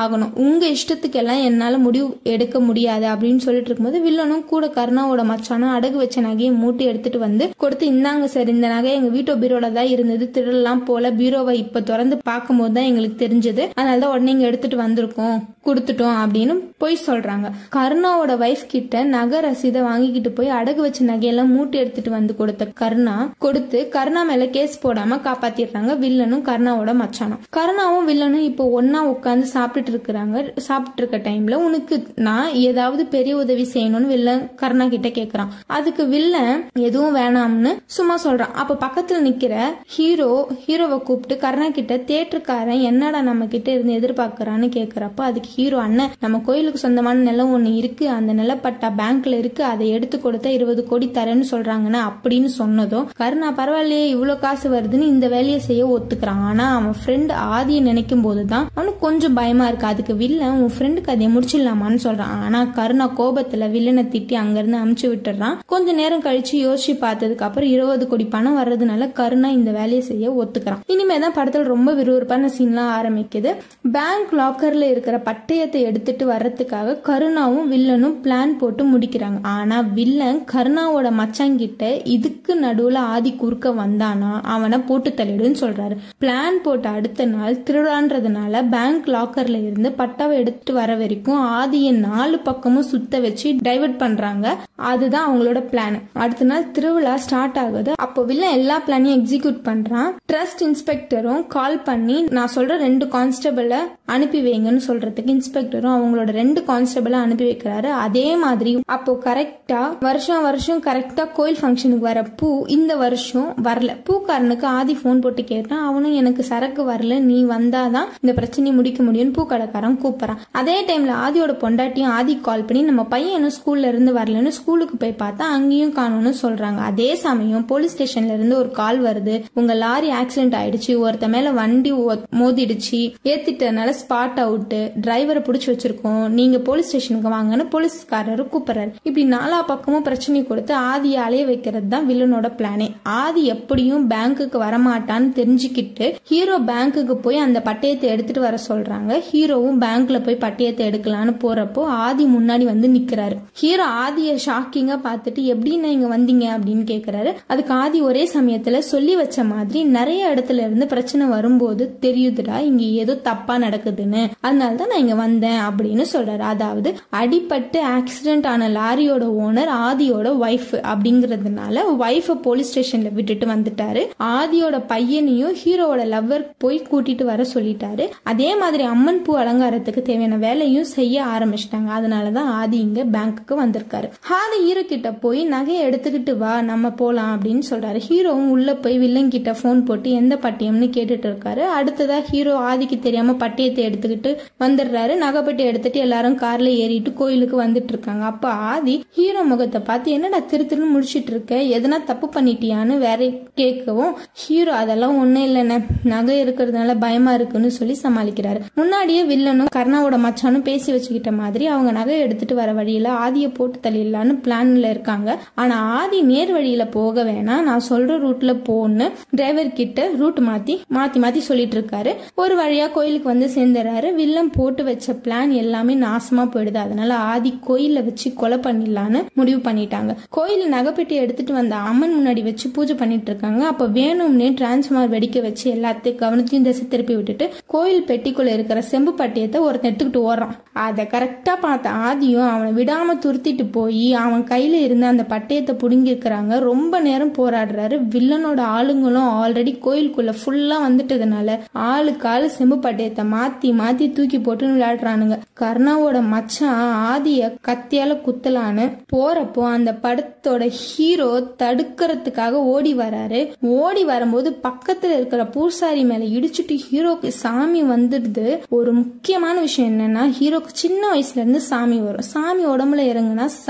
S1: ஆகணும் உங்க இஷ்டத்துக்கு எல்லாம் என்னால முடிவு எடுக்க முடியாது அப்படின்னு சொல்லிட்டு இருக்கும்போது வில்லனும் கூட கருணாவோட மச்சானும் அடகு வச்ச நகையை மூட்டி எடுத்துட்டு வந்து கொடுத்து இந்தாங்க சார் இந்த நகை எங்க வீட்டோ பீரோல தான் இருந்தது திருடலாம் போல பீரோவை இப்ப திறந்து பார்க்கும்போது தான் எங்களுக்கு தெரிஞ்சது அதனால தான் உடனே இங்க எடுத்துட்டு வந்திருக்கோம் கொடுத்துட்டோம் அப்படின்னு போய் சொல்றாங்க கருணாவோட வைஃப் கிட்ட நகை ரசீதை வாங்கிக்கிட்டு போய் அடகு வச்ச நகையெல்லாம் மூட்டி எடுத்துட்டு வந்து கொடுத்த கருணா கொடுத்து கருணா மேல கேஸ் போடாம காப்பாத்திடுறாங்க வில்லனும் கருணாவோட மச்சானும் கருணாவும் வில்லனும் இப்போ ஒன்னா உட்காந்து சாப்பிட்டுட்டு இருக்கிறாங்க சாப்பிட்டு இருக்க டைம்ல உனக்கு நான் ஏதாவது பெரிய உதவி செய்யணும்னு வில்லன் கருணா கிட்ட கேக்குறான் அதுக்கு வில்லன் எதுவும் வேணாம்னு சும்மா சொல்றான் அப்ப பக்கத்துல நிக்கிற ஹீரோ ஹீரோவை கூப்பிட்டு கருணா கிட்ட தேட்டருக்காரன் என்னடா நம்ம கிட்ட இருந்து எதிர்பார்க்கறான்னு கேக்குறப்ப அதுக்கு ஹீரோ அண்ணன் நம்ம கோயிலுக்கு சொந்தமான நிலம் ஒண்ணு இருக்கு அந்த நிலப்பட்டா பேங்க்ல இருக்கு அதை எடுத்து கொடுத்தா இருபது கோடி தரேன்னு சொல்றாங்கன்னா அப்படின்னு சொன்னதும் கருணா பரவாயில்லையே இவ்வளவு காசு வருதுன்னு இந்த வேலையை செய்ய ஒத்துக்கிறான் ஆனா அவன் ஃப்ரெண்ட் ஆதியை நினைக்கும் போதுதான் அவனுக்கு கொஞ்சம் பயமா இருக்கு அதுக்கு வில்லன் உன் ஃப்ரெண்டுக்கு அதை முடிச்சிடலாமான்னு சொல்றான் ஆனா கருணா கோபத்துல வில்லனை திட்டி அங்கிருந்து அமுச்சு விட்டுறான் கொஞ்ச நேரம் கழிச்சு யோசிச்சு பார்த்ததுக்கு அப்புறம் இருபது கோடி பணம் வர்றதுனால கருணா இந்த வேலையை செய்ய ஒத்துக்கிறான் இனிமே தான் படத்துல ரொம்ப விறுவிறுப்பான சீன்லாம் ஆரம்பிக்குது பேங்க் லாக்கர்ல இருக்கிற பட்டயத்தை எடுத்துட்டு வர்றதுக்காக கருணாவும் வில்லனும் பிளான் போட்டு முடிக்கிறாங்க ஆனா வில்லன் கருணாவோட மச்சாங்கிட்ட இதுக்கு நடுவுல ஆதி குறுக்க வந்தானா அவனை போட்டு தள்ளிடுன்னு சொல்றாரு பிளான் போட்ட அடுத்த நாள் திருடான்றதுனால பேங்க் லாக்கர்ல இருந்து பட்டாவை எடுத்துட்டு வர வரைக்கும் ஆதியை நாலு பக்கமும் சுத்த வச்சு டைவர்ட் பண்றாங்க அதுதான் அவங்களோட பிளான் அடுத்த நாள் திருவிழா ஸ்டார்ட் ஆகுது அப்போ வில்லன் எல்லா பிளானையும் எக்ஸிக்யூட் பண்றான் ட்ரஸ்ட் இன்ஸ்பெக்டரும் கால் பண்ணி நான் சொல்ற ரெண்டு கான்ஸ்டபிளை அனுப்பி வைங்கன்னு சொல்றதுக்கு இன்ஸ்பெக்டரும் அவங்களோட ரெண்டு கான்ஸ்டபிளை அனுப்பி வைக்கிறாரு அதே மாதிரி அப்போ கரெக்டா வருஷம் வருஷம் கரெக்டா கோயில் ஃபங்க்ஷனுக்கு வர பூ இந்த வருஷம் வரல பூக்காரனுக்கு ஆதி ஃபோன் போட்டு கேட்டான் அவனும் எனக்கு சரக்கு வரல நீ வந்தாதான் இந்த பிரச்சனையை முடிக்க முடியும்னு பூக்கடைக்காரன் கூப்பிடுறான் அதே டைம்ல ஆதியோட பொண்டாட்டியும் ஆதி கால் பண்ணி நம்ம பையன் இன்னும் ஸ்கூல்ல இருந்து வரலன்னு ஸ்கூலுக்கு போய் பார்த்தா அங்கேயும் காணும்னு சொல்றாங்க அதே சமயம் போலீஸ் ஸ்டேஷன்ல இருந்து ஒரு கால் வருது உங்க லாரி ஆக்சிடென்ட் ஆயிடுச்சு ஒருத்த மேல வண்டி ஓ- மோதிடுச்சு ஏத்திட்டதுனால ஸ்பாட் அவுட் டிரைவரை புடிச்சு வச்சிருக்கோம் நீங்க போலீஸ் ஸ்டேஷனுக்கு வாங்கன்னு போலீஸ்காரரு கூப்பிடுறாரு இப்படி நாலா பக்கமும் பிரச்சனை கொடுத்து ஆதியை அலைய வைக்கிறது தான் வில்லனோட பிளானே ஆதி எப்படியும் பேங்க்குக்கு வரமாட்டான்னு தெரிஞ்சுக்கிட்டு ஹீரோ பேங்க்குக்கு போய் அந்த பட்டயத்தை எடுத்துட்டு வர சொல்றாங்க ஹீரோவும் பேங்க்ல போய் பட்டயத்தை எடுக்கலான்னு போறப்போ ஆதி முன்னாடி வந்து நிக்கிறாரு ஹீரோ ஆதிய ஷாக்கிங்கா பார்த்துட்டு எப்படின்னு இங்க வந்தீங்க அப்படின்னு கேக்குறாரு அதுக்கு ஆதி ஒரே சமயத்துல சொல்லி வச்ச மாதிரி நிறைய இடத்துல இருந்து பிரச்சனை வரும்போது தெரியுதுடா இங்க ஏதோ தப்பா நடக்குதுன்னு அதனால தான் நான் இங்க வந்தேன் அப்படின்னு சொல்றாரு அதாவது அடிபட்டு ஆக்சிடென்ட் ஆன லாரியோட ஓனர் ஆதியோட ஒய்ஃப் அப்படிங்கறதுனால ஒய்ஃபை போலீஸ் ஸ்டேஷன்ல விட்டுட்டு வந்துட்டாரு ஆதியோட பையனையும் ஹீரோவோட லவ்வர் போய் கூட்டிட்டு வர சொல்லிட்டாரு அதே மாதிரி அம்மன் பூ அலங்காரத்துக்கு தேவையான வேலையும் செய்ய ஆரம்பிச்சிட்டாங்க அதனாலதான் ஆதி இங்க பேங்க்குக்கு வந்திருக்காரு ஆதி ஹீரோ கிட்ட போய் நகையை எடுத்துக்கிட்டு வா நம்ம போலாம் அப்படின்னு சொல்றாரு ஹீரோவும் உள்ள போய் வில்லன் கிட்ட போன் போட்டு எந்த பட்டியம்னு கேட்டுட்டு இருக்காரு அடுத்ததா ஹீரோ ஆதிக்கு தெரியாம பட்டயத்தை எடுத்துக்கிட்டு வந்துடுறாரு நகைப்பட்டி எடுத்துட்டு எல்லாரும் கார்ல ஏறிட்டு கோயிலுக்கு வந்துட்டு இருக்காங்க அப்ப ஆதி ஹீரோ முகத்தை பார்த்து என்னடா திரு திருன்னு முடிச்சிட்டு இருக்க எதனா தப்பு பண்ணிட்டியான்னு வேற கேட்கவும் ஹீரோ அதெல்லாம் ஒண்ணும் இல்லைண்ணே நகை இருக்கிறதுனால பயமா இருக்குன்னு சொல்லி சமாளிக்கிறாரு முன்னாடியே வில்லனும் கர்ணாவோட மச்சானும் பேசி வச்சுக்கிட்ட மாதிரி அவங்க நகை எடுத்துட்டு வர வழியில ஆதியை போட்டு தள்ளிடலான்னு பிளான்ல இருக்காங்க ஆனா ஆதி நேர் வழியில போக வேணாம் நான் சொல்ற ரூட்ல போன்னு டிரைவர் கிட்ட ரூட் மாத்தி மாத்தி மாத்தி சொல்லிட்டு இருக்காரு ஒரு வழியா கோயிலுக்கு வந்து சேர்ந்துறாரு வில்லன் போட்டு வச்ச பிளான் எல்லாமே நாசமா போயிடுது அதனால ஆதி கோயில்ல வச்சு கொலை பண்ணிடலான்னு முடிவு பண்ணிட்டாங்க கோயில் நகைப்பெட்டி எடுத்துட்டு வந்த அம்மன் முன்னாடி வச்சு பூஜை பண்ணிட்டு இருக்காங்க அப்ப வேணும்னே டிரான்ஸ்ஃபார்மர் வெடிக்க வச்சு எல்லாத்தையும் கவனத்தையும் திசை திருப்பி விட்டுட்டு கோயில் பெட்டிக்குள்ள இருக்கிற செம்பு பட்டியத்தை ஒருத்தன் எடுத்துக்கிட்டு ஓடுறான் அதை கரெக்டா பார்த்த ஆதியும் அவனை விடாம துருத்திட்டு போய் அவன் கையில இருந்த அந்த பட்டயத்தை புடுங்கி இருக்கிறாங்க ரொம்ப நேரம் போராடுறாரு வில்லனோட ஆளுங்களும் ஆல்ரெடி கோயிலுக்குள்ள ஃபுல்லா வந்துட்டதுனால ஆளுக்கு ஆளு செம்பு பட்டயத்தை மாத்தி மாத்தி தூக்கி போட்டு விளையாடுறானுங்க கர்ணாவோட மச்சான் ஆதிய கத்தியால குத்தலான்னு போறப்போ அந்த படத்தோட ஹீரோ தடுக்கிறதுக்காக ஓடி வராரு ஓடி வரும்போது பக்கத்துல இருக்கிற பூசாரி மேல இடிச்சுட்டு ஹீரோக்கு சாமி வந்துடுது ஒரு முக்கியமான விஷயம் என்னன்னா ஹீரோக்கு சின்ன வயசுல இருந்து சாமி வரும் சாமி உடம்புல இறங்குனா செம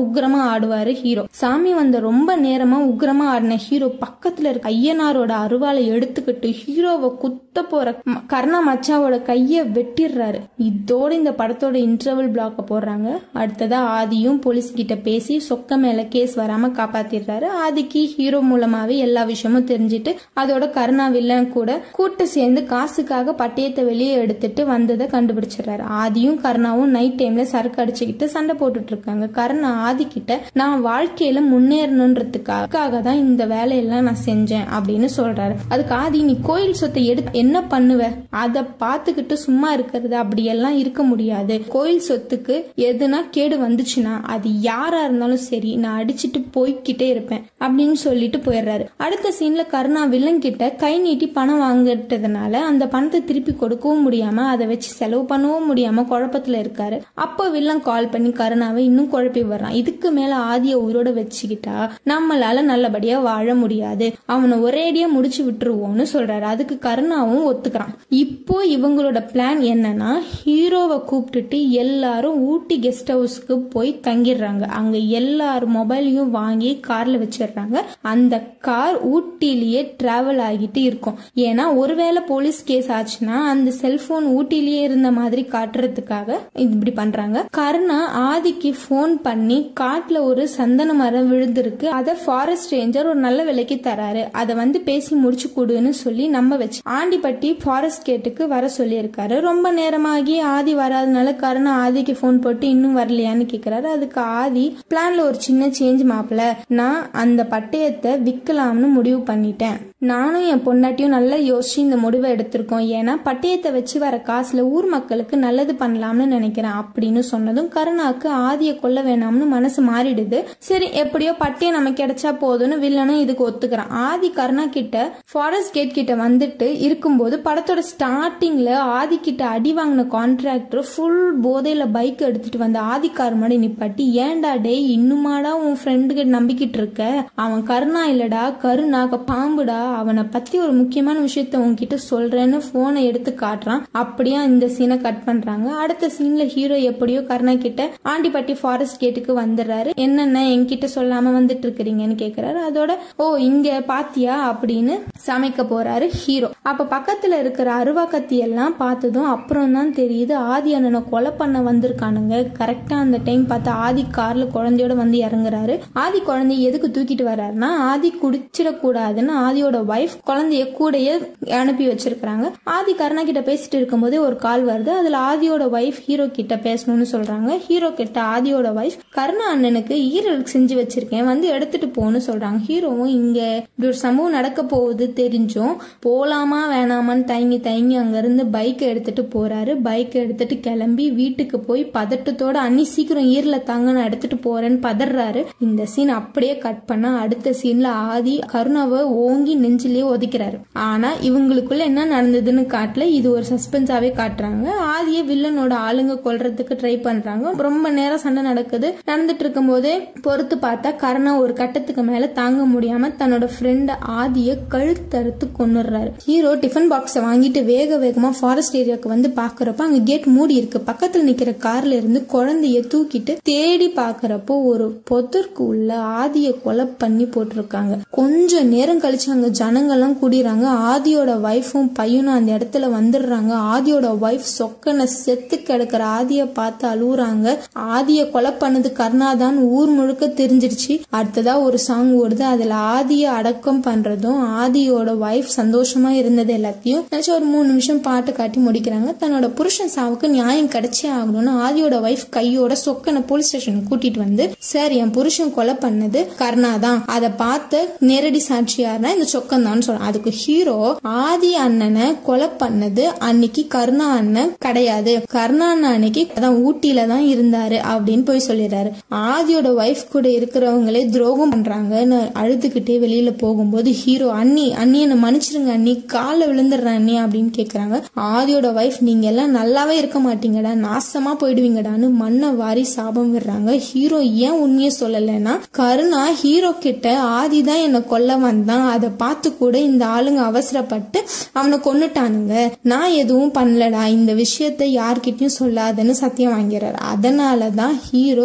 S1: உக்கிரமா ஆடுவாரு ஹீரோ சாமி வந்த ரொம்ப நேரமா உக்கிரமா ஆடின ஹீரோ பக்கத்துல இருக்க ஐயனாரோட அருவாளை எடுத்துக்கிட்டு ஹீரோவை குத்த போற ம- கர்ணா மச்சாவோட கைய வெட்டிடுறாரு இதோட இந்த படத்தோட இன்டர்வல் பிளாக்க போடுறாங்க அடுத்ததா ஆதியும் போலீஸ் கிட்ட பேசி சொக்க மேல கேஸ் வராம காப்பாத்திடுறாரு ஆதிக்கு ஹீரோ மூலமாவே எல்லா விஷயமும் தெரிஞ்சுட்டு அதோட கருணா வில்லன் கூட கூட்டு சேர்ந்து காசுக்காக பட்டயத்தை வெளியே எடுத்துட்டு வந்ததை கண்டுபிடிச்சிடுறாரு ஆதியும் கருணாவும் நைட் டைம்ல சரக்கு அடிச்சுக்கிட்டு சண்டை போட்டுட்டு இருக்காங்க கருணா ஆதி கிட்ட நான் வாழ்க்கையில முன்னேறணுன்றதுக்காக தான் இந்த வேலையெல்லாம் நான் செஞ்சேன் அப்படின்னு சொல்றாரு அதுக்கு ஆதி நீ கோயில் சொத்தை எடுத்து என்ன பண்ணுவ அதை பார்த்துக்கிட்டு சும்மா இருக்கிறது அப்படியெல்லாம் இருக்க முடியாது கோயில் சொத்துக்கு எதுனா கேடு வந்துச்சுன்னா அது யாரா இருந்தாலும் சரி நான் அடிச்சிட்டு போய்க்கிட்டே இருப்பேன் அப்படின்னு சொல்லிட்டு போயிடுறாரு அடுத்த சீன்ல கருணா வில்லன் கிட்ட கை நீட்டி பணம் வாங்கிட்டதுனால அந்த பணத்தை திருப்பி கொடுக்கவும் முடியாம அதை வச்சு செலவு பண்ணவும் முடியாம குழப்பத்துல இருக்காரு அப்போ வில்லன் கால் பண்ணி கருணாவை இன்னும் குழப்பி வர்றான் இதுக்கு மேல ஆதிய உயிரோட வச்சுக்கிட்டா நம்மளால நல்லபடியா வாழ முடியாது அவனை ஒரேடியா முடிச்சு விட்டுருவோம்னு சொல்றாரு அதுக்கு கருணாவும் ஒத்துக்கிறான் இப்போ இவங்களோட பிளான் என்னன்னா ஹீரோவை கூப்பிட்டுட்டு எல்லாரும் ஊட்டி கெஸ்ட் ஹவுஸ்க்கு போய் தங்கிடுறாங்க அங்க எல்லார் மொபைலையும் வாங்கி கார்ல வச்சிடுறாங்க அந்த கார் ஊட்டிலேயே டிராவல் ஆகிட்டு இருக்கும் ஏன்னா ஒருவேளை போலீஸ் கேஸ் ஆச்சுன்னா அந்த செல்போன் ஊட்டிலேயே இருந்த மாதிரி காட்டுறதுக்காக இப்படி பண்றாங்க கருணா ஆதிக்கு ஃபோன் பண்ணி காட்டுல ஒரு சந்தன மரம் விழுந்திருக்கு அதை ஃபாரஸ்ட் ரேஞ்சர் ஒரு நல்ல விலைக்கு தராரு அதை வந்து பேசி முடிச்சு கொடுன்னு சொல்லி நம்ப வச்சு ஆண்டிப்பட்டி ஃபாரஸ்ட் கேட்டுக்கு வர சொல்லியிருக்காரு ரொம்ப நேரமாகி ஆதி வராதனால கருணா ஆதிக்கு ஃபோன் போட்டு இன்னும் வரலையான்னு கேக்குறாரு அதுக்கு ஆதி பிளான்ல ஒரு சின்ன சேஞ்ச் மாப்பிள நான் அந்த பட்டயத்தை விற்கலாம்னு முடிவு பண்ணிட்டேன் நானும் என் பொண்டாட்டியும் நல்லா யோசிச்சு இந்த முடிவை எடுத்திருக்கோம் ஏன்னா பட்டயத்தை வச்சு வர காசுல ஊர் மக்களுக்கு நல்லது பண்ணலாம்னு நினைக்கிறேன் அப்படின்னு சொன்னதும் கருணாக்கு ஆதிய கொல்ல வேணாம்னு மனசு மாறிடுது சரி எப்படியோ பட்டயம் நமக்கு கிடைச்சா போதும்னு வில்லனும் இதுக்கு ஒத்துக்கிறான் ஆதி கருணா கிட்ட ஃபாரஸ்ட் கேட் கிட்ட வந்துட்டு இருக்கும்போது படத்தோட ஸ்டார்டிங்ல ஆதி கிட்ட அடி வாங்கின கான்ட்ராக்டர் ஃபுல் போதையில பைக் எடுத்துட்டு வந்து ஆதி கார் முன்னாடி நிப்பாட்டி ஏன்டா டேய் இன்னுமாடா உன் ஃப்ரெண்டுக்கு நம்பிக்கிட்டு இருக்க அவன் கருணா இல்லடா கருணாக்க பாம்புடா அவனை பத்தி ஒரு முக்கியமான விஷயத்த உன்கிட்ட சொல்றேன்னு போனை எடுத்து காட்டுறான் அப்படியே இந்த சீனை கட் பண்றாங்க அடுத்த சீன்ல ஹீரோ எப்படியோ கருணா கிட்ட ஆண்டிப்பட்டி ஃபாரஸ்ட் கேட்டுக்கு வந்துடுறாரு என்னென்ன என்கிட்ட சொல்லாம வந்துட்டு இருக்கிறீங்கன்னு கேக்குறாரு அதோட ஓ இங்க பாத்தியா அப்படின்னு சமைக்க போறாரு ஹீரோ அப்ப பக்கத்துல இருக்கிற அருவா கத்தி எல்லாம் பார்த்ததும் அப்புறம் தான் தெரியுது ஆதி அண்ணனை கொலை பண்ண வந்திருக்கானுங்க கரெக்டா அந்த டைம் பார்த்து ஆதி கார்ல குழந்தையோட வந்து இறங்குறாரு ஆதி குழந்தைய எதுக்கு தூக்கிட்டு வர்றாருன்னா ஆதி குடிச்சிடக்கூடாதுன்னு ஆதியோட ஒய்ஃப் குழந்தைய கூடயே அனுப்பி வச்சிருக்காங்க ஆதி கருணா கிட்ட பேசிட்டு இருக்கும்போதே ஒரு கால் வருது அதுல ஆதியோட ஒய்ஃப் ஹீரோ கிட்ட பேசணும்னு சொல்றாங்க ஹீரோ கிட்ட ஆதியோட ஒய்ஃப் கருணா அண்ணனுக்கு ஈரல் செஞ்சு வச்சிருக்கேன் வந்து எடுத்துட்டு போன்னு சொல்றாங்க ஹீரோவும் இங்க இப்படி ஒரு சம்பவம் நடக்க போகுது தெரிஞ்சும் போலாமா வேணாமான்னு தயங்கி தயங்கி அங்க இருந்து பைக்கை எடுத்துட்டு போறாரு பைக்கை எடுத்துட்டு கிளம்பி வீட்டுக்கு போய் பதட்டத்தோட அன்னி சீக்கிரம் ஈரல தாங்க நான் எடுத்துட்டு போறேன்னு பதறாரு இந்த சீன் அப்படியே கட் பண்ணா அடுத்த சீன்ல ஆதி கருணாவை ஓங்கி நெஞ்சிலேயே ஒதுக்கிறாரு ஆனா இவங்களுக்குள்ள என்ன நடந்ததுன்னு காட்டல இது ஒரு சஸ்பென்ஸாவே காட்டுறாங்க ஆதிய வில்லனோட ஆளுங்க கொல்றதுக்கு ட்ரை பண்றாங்க ரொம்ப நேரம் சண்டை நடக்குது நடந்துட்டு இருக்கும் போதே பொறுத்து பார்த்தா கருணா ஒரு கட்டத்துக்கு மேல தாங்க முடியாம தன்னோட ஃப்ரெண்ட் ஆதிய கழுத்தறுத்து கொண்டுடுறாரு ஹீரோ டிஃபன் பாக்ஸை வாங்கிட்டு வேக வேகமா ஃபாரஸ்ட் ஏரியாவுக்கு வந்து பாக்குறப்ப அங்க கேட் மூடி இருக்கு பக்கத்துல நிக்கிற கார்ல இருந்து குழந்தைய தூக்கிட்டு தேடி பாக்குறப்போ ஒரு பொதற்கு உள்ள ஆதிய கொலை பண்ணி போட்டிருக்காங்க கொஞ்ச நேரம் கழிச்சு அங்க ஜனங்கள்லாம் கூடிறாங்க ஆதியோட ஒய்ஃபும் பையனும் அந்த இடத்துல வந்துடுறாங்க ஆதியோட ஒய்ஃப் சொக்கனை செத்து கிடக்குற ஆதிய பார்த்து அழுகுறாங்க ஆதிய கொலை பண்ணது கர்ணாதான் ஊர் முழுக்க தெரிஞ்சிருச்சு அடுத்ததா ஒரு சாங் ஓடுது அதுல ஆதிய அடக்கம் பண்றதும் ஆதியோட ஒய்ஃப் சந்தோஷமா இருந்தது எல்லாத்தையும் நினைச்சு ஒரு மூணு நிமிஷம் பாட்டு காட்டி முடிக்கிறாங்க தன்னோட புருஷன் சாவுக்கு நியாயம் கிடைச்சே ஆகணும்னு ஆதியோட ஒய்ஃப் கையோட சொக்கனை போலீஸ் ஸ்டேஷனுக்கு கூட்டிட்டு வந்து சார் என் புருஷன் கொலை பண்ணது கர்ணா தான் அதை பார்த்த நேரடி சாட்சி யாருன்னா இந்த சொக்கன் தான் சொல்றான் அதுக்கு ஹீரோ ஆதி அண்ணனை கொலை பண்ணது அன்னைக்கு கருணா அண்ணன் கிடையாது கருணா அண்ணன் அன்னைக்கு அதான் ஊட்டியில தான் இருந்தாரு அப்படின்னு போய் சொல்லிடுறாரு ஆதியோட ஒய்ஃப் கூட இருக்கிறவங்களே துரோகம் பண்றாங்கன்னு அழுதுகிட்டே வெளியில போகும்போது ஹீரோ அண்ணி அண்ணி என்ன மன்னிச்சிருங்க அண்ணி கால விழுந்துடுறேன் அண்ணி அப்படின்னு கேக்குறாங்க ஆதியோட ஒய்ஃப் நீங்க எல்லாம் நல்லாவே இருக்க மாட்டீங்கடா நாசமா போயிடுவீங்கடான்னு மண்ணை வாரி சாபம் விடுறாங்க ஹீரோ ஏன் உண்மையை சொல்லலைன்னா கருணா ஹீரோ கிட்ட ஆதி தான் என்னை கொல்ல வந்தான் அதை பார்த்து கூட இந்த ஆளுங்க அவசரப்பட்டு அவனை கொன்னுட்டானுங்க நான் எதுவும் பண்ணலடா இந்த விஷயத்த யார்கிட்டயும் சொல்லாதன்னு சத்தியம் வாங்கிறாரு அதனாலதான் ஹீரோ கருணா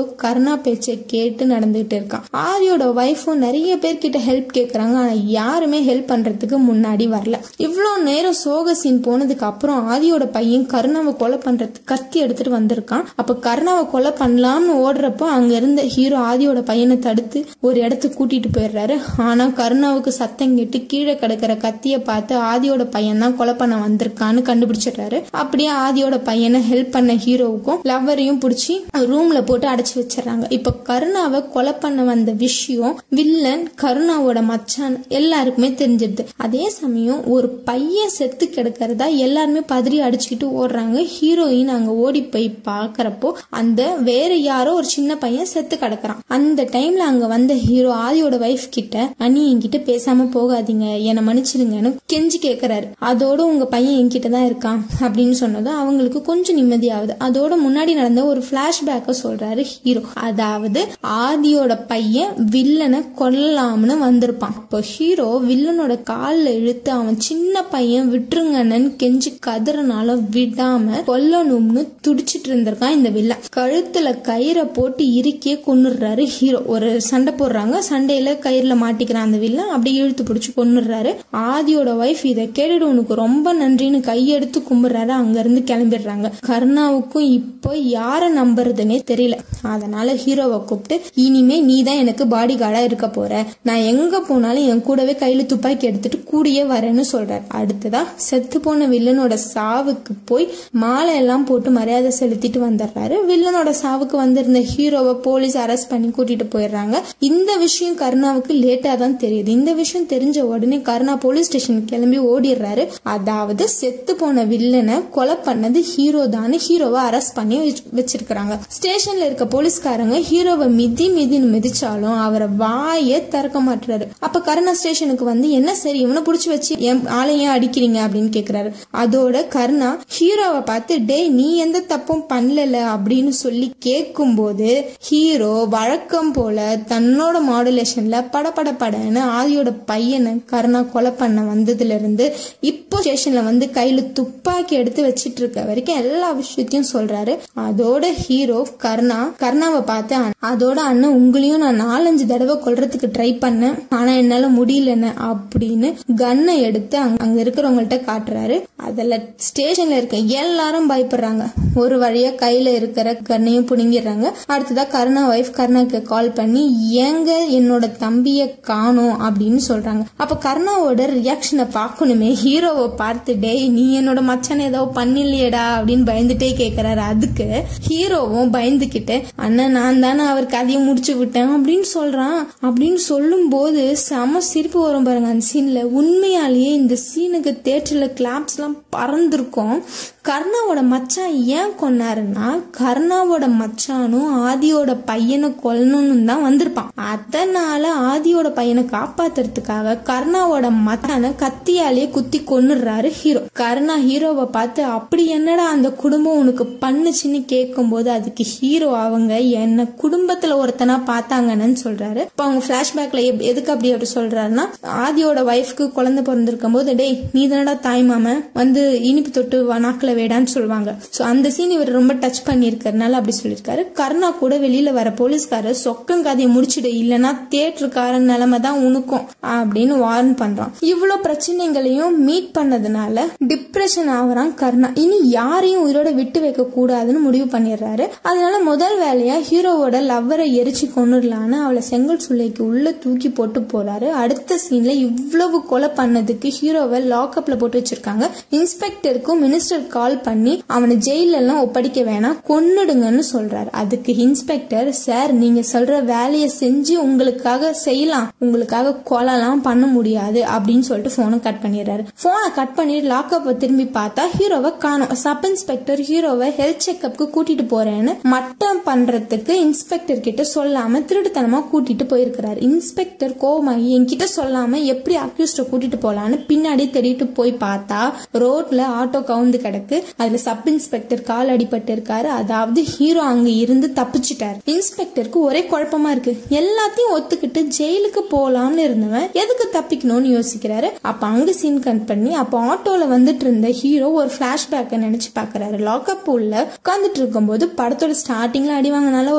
S1: கருணா பேச்சை கேட்டு நடந்துகிட்டு இருக்கான் ஆதியோட ஒய்ஃபும் நிறைய பேர்கிட்ட ஹெல்ப் கேட்கறாங்க ஆனா யாருமே ஹெல்ப் பண்றதுக்கு முன்னாடி வரல இவ்வளோ நேரம் சோக சீன் போனதுக்கு அப்புறம் ஆதியோட பையன் கருணாவை கொலை பண்றதுக்கு கத்தி எடுத்துட்டு வந்திருக்கான் அப்ப கருணாவை கொலை பண்ணலாம்னு ஓடுறப்போ அங்க இருந்த ஹீரோ ஆதியோட பையனை தடுத்து ஒரு இடத்துக்கு கூட்டிட்டு போயிடுறாரு ஆனா கருணாவுக்கு சத்தம் கேட்டு கீழே கிடக்கிற கத்திய பார்த்து ஆதியோட பையன் தான் கொலை பண்ண வந்திருக்கான்னு கண்டுபிடிச்சிடுறாரு அப்படியே ஆதியோட பையனை ஹெல்ப் பண்ண ஹீரோவுக்கும் லவ்வரையும் பிடிச்சி ரூம்ல போட்டு அடைச்சு வச்சிடறாங்க இப்ப கருணாவை கொலை பண்ண வந்த விஷயம் வில்லன் கருணாவோட மச்சான் எல்லாருக்குமே தெரிஞ்சிருது அதே சமயம் ஒரு பையன் செத்து கிடக்கிறதா எல்லாருமே பதறி அடிச்சுக்கிட்டு ஓடுறாங்க ஹீரோயின் அங்க ஓடி போய் பாக்குறப்போ அந்த வேற யாரோ ஒரு சின்ன பையன் செத்து கிடக்குறான் அந்த டைம்ல அங்க வந்த ஹீரோ ஆதியோட வைஃப் கிட்ட அண்ணி என்கிட்ட பேசாம போகாதீங்க என்னை மன்னிச்சிடுங்கன்னு கெஞ்சி கேக்குறாரு அதோட உங்க பையன் என்கிட்ட தான் இருக்கான் அப்படின்னு சொன்னதும் அவங்களுக்கு கொஞ்சம் நிம்மதியாகுது அதோட முன்னாடி நடந்த ஒரு பிளாஷ்பேக்க சொல்றாரு ஹீரோ அதாவது ஆதியோட பையன் வில்லனை கொல்லலாம்னு வந்திருப்பான் இப்போ ஹீரோ வில்லனோட காலில் இழுத்து அவன் சின்ன பையன் விட்டுருங்கன்னு கெஞ்சி கதறனால விடாம கொல்லணும்னு துடிச்சிட்டு இருந்திருக்கான் இந்த வில்லன் கழுத்துல கயிறை போட்டு இறுக்கியே கொன்னுடுறாரு ஹீரோ ஒரு சண்டை போடுறாங்க சண்டையில கயிறுல மாட்டிக்கிறான் அந்த வில்லன் அப்படியே இழுத்து பிடிச்சி கொன்னுடுறாரு ஆதியோட ஒய்ஃப் இதை கேட்டுட்டு உனக்கு ரொம்ப நன்றின்னு கையெடுத்து கும்பிடுறாரு அங்க இருந்து கிளம்பிடுறாங்க கருணாவுக்கும் இப்போ யார நம்புறதுன்னே தெரியல அதனால ஹீரோவை கூப்பிட்டு இனிமே நீ தான் எனக்கு பாடி கார்டா இருக்க போற நான் எங்க போனாலும் என் கூடவே கையில துப்பாக்கி எடுத்துட்டு கூடியே வரேன்னு சொல்றாரு அடுத்ததா செத்து போன வில்லனோட சாவுக்கு போய் மாலை எல்லாம் போட்டு மரியாதை செலுத்திட்டு வந்துடுறாரு வில்லனோட சாவுக்கு வந்திருந்த ஹீரோவை போலீஸ் அரெஸ்ட் பண்ணி கூட்டிட்டு போயிடுறாங்க இந்த விஷயம் கருணாவுக்கு லேட்டா தான் தெரியுது இந்த விஷயம் தெரிஞ்ச உடனே கருணா போலீஸ் ஸ்டேஷன் கிளம்பி ஓடிடுறாரு அதாவது செத்து போன வில்லனை கொலை பண்ணது ஹீரோ தான் ஹீரோவை அரெஸ்ட் பண்ணி வச்சு- வச்சிருக்காங்க ஸ்டேஷன்ல இருக்க போலீஸ்காரங்க ஹீரோவை மிதி மிதின்னு மிதிச்சாலும் அவரை வாயே திறக்க மாட்டுறாரு அப்ப கருணா ஸ்டேஷனுக்கு வந்து என்ன சரி இவனை புடிச்சு வச்சு என் ஆளையும் அடிக்கிறீங்க அப்படின்னு கேக்குறாரு அதோட கருணா ஹீரோவை பார்த்து டேய் நீ எந்த தப்பும் பண்ணல அப்படின்னு சொல்லி கேட்கும்போது ஹீரோ வழக்கம் போல தன்னோட மாடுலேஷன்ல படபட படன்னு ஆதியோட பையனை கருணா கொலை பண்ண வந்ததுல இருந்து இப்போ ஸ்டேஷன்ல வந்து கையில துப்பாக்கி எடுத்து வச்சிட்டு இருக்க வரைக்கும் எல்லா விஷயத்தையும் சொல்றாரு அதோட ஹீரோ கருணா கருணாவை பார்த்து "அண்ணா, அதோட அண்ணன் உங்களையும் நான் நாலஞ்சு தடவை கொல்றதுக்கு ட்ரை பண்ணேன் ஆனா என்னால முடியலன்னு அப்படின்னு கன்னை எடுத்து அங்க- அங்க இருக்கிறவங்கள்ட்ட காட்டுறாரு அதுல ஸ்டேஷன்ல இருக்க எல்லாரும் பயப்படுறாங்க ஒரு வழியா கையில இருக்கிற கண்ணையும் புடுங்கிடுறாங்க அடுத்ததா கருணா ஒய்ஃப் கருணாக்கு கால் பண்ணி ஏங்க என்னோட தம்பிய காணோம் அப்படின்னு சொல்றாங்க அப்ப கருணாவோட ரியாக்ஷனை பார்க்கணுமே ஹீரோவை பார்த்து டேய் நீ என்னோட மச்சான் ஏதோ பண்ணில்லையேடா அப்படின்னு பயந்துட்டே கேக்குறாரு அதுக்கு ஹீரோவும் பயந்துகிட்டு அண்ணன் நான் தானே அவர் கதையை முடிச்சு விட்டேன் அப்படின்னு சொல்றான் அப்படின்னு சொல்லும் போது செம சிரிப்பு வரும் பாருங்க அந்த சீன்ல உண்மையாலேயே இந்த சீனுக்கு தேட்டர்ல கிளாப்ஸ் எல்லாம் பறந்திருக்கும் கர்ணாவோட மச்சான் ஏன் கொன்னாருன்னா கர்ணாவோட மச்சானும் ஆதியோட பையனை கொல்லணும்னு தான் வந்திருப்பான் அதனால ஆதியோட பையனை காப்பாத்துறதுக்காக கர்ணாவோட மச்சானை கத்தியாலேயே குத்தி கொன்னுடுறாரு ஹீரோ கர்ணா ஹீரோவை பார்த்து அப்படி என்னடா அந்த குடும்பம் உனக்கு பண்ணுச்சுன்னு கேட்கும்போது அதுக்கு ஹீரோ அவங்க என்ன குடும்பத்துல ஒருத்தனா பார்த்தாங்கன்னு சொல்றாரு இப்ப அவங்க பிளாஷ்பேக்ல எதுக்கு அப்படி அவர் சொல்றாருன்னா ஆதியோட ஒய்ஃப்க்கு குழந்தை பிறந்திருக்கும் போது டேய் நீ தானடா தாய் மாமன் வந்து இனிப்பு தொட்டு வா- நாக்குல வேடான்னு சொல்லுவாங்க சோ அந்த சீன் இவர் ரொம்ப டச் பண்ணியிருக்கறனால அப்படி சொல்லியிருக்காரு கர்ணா கூட வெளியில வர போலீஸ்காரர் சொக்கம் கதையை முடிச்சிடு இல்லனா தேட்டருக்காரன் நிலைமை தான் உனக்கும் அப்படின்னு வார்ன் பண்றான் இவ்வளவு பிரச்சனைகளையும் மீட் பண்ணதுனால டிப்ரெஷன் ஆகுறான் கர்ணா இனி யாரையும் உயிரோட விட்டு வைக்க கூடாதுன்னு முடிவு பண்ணிடுறாரு அதனால முதல் வேலையா ஹீரோவோட லவ்வரை எரிச்சு கொண்டுடலான்னு அவளை செங்கல் சுள்ளைக்கு உள்ள தூக்கி போட்டு போறாரு அடுத்த சீன்ல இவ்வளவு கொலை பண்ணதுக்கு ஹீரோவை லாக்அப்ல போட்டு வச்சிருக்காங்க இன்ஸ்பெக்டருக்கும் மினிஸ்டர் கால் பண்ணி அவனை ஜெயில எல்லாம் ஒப்படைக்க வேணாம் கொன்னுடுங்கன்னு சொல்றாரு அதுக்கு இன்ஸ்பெக்டர் சார் நீங்க சொல்ற வேலையை செஞ்சு உங்களுக்காக செய்யலாம் உங்களுக்காக கொலைலாம் பண்ண முடியாது அப்படின்னு சொல்லிட்டு போனை கட் பண்ணிடுறாரு போனை கட் பண்ணிட்டு லாக்அப்பை திரும்பி பார்த்தா ஹீரோவை காணும் சப் இன்ஸ்பெக்டர் ஹீரோவை ஹெல்த் செக்அப்க்கு கூட்டிட்டு போறேன்னு மட்டம் பண்றதுக்கு இன்ஸ்பெக்டர் கிட்ட சொல்லாம திருட்டுத்தனமா கூட்டிட்டு போயிருக்கிறாரு இன்ஸ்பெக்டர் கோமாயி என்கிட்ட சொல்லாம எப்படி அக்யூஸ்ட கூட்டிட்டு போலான்னு பின்னாடி தேடிட்டு போய் பார்த்தா ரோட்ல ஆட்டோ கவுந்து கிடக்கு அதுல சப் இன்ஸ்பெக்டர் கால் அடிபட்டு இருக்காரு அதாவது ஹீரோ அங்க இருந்து தப்பிச்சிட்டாரு இன்ஸ்பெக்டருக்கு ஒரே குழப்பமா இருக்கு எல்லாத்தையும் ஒத்துக்கிட்டு ஜெயிலுக்கு போலாம்னு இருந்தவன் எதுக்கு தப்பிக்கணும்னு யோசிக்கிறாரு அப்ப அங்க சீன் கட் பண்ணி அப்ப ஆட்டோல வந்துட்டு இருந்த ஹீரோ ஒரு பிளாஷ்பேக்க நினைச்சு பாக்குறாரு லாக்அப் உள்ள உட்காந்துட்டு இருக்கும்போது படத்தோட ஸ்டார்டிங்ல அடி வாங்கினால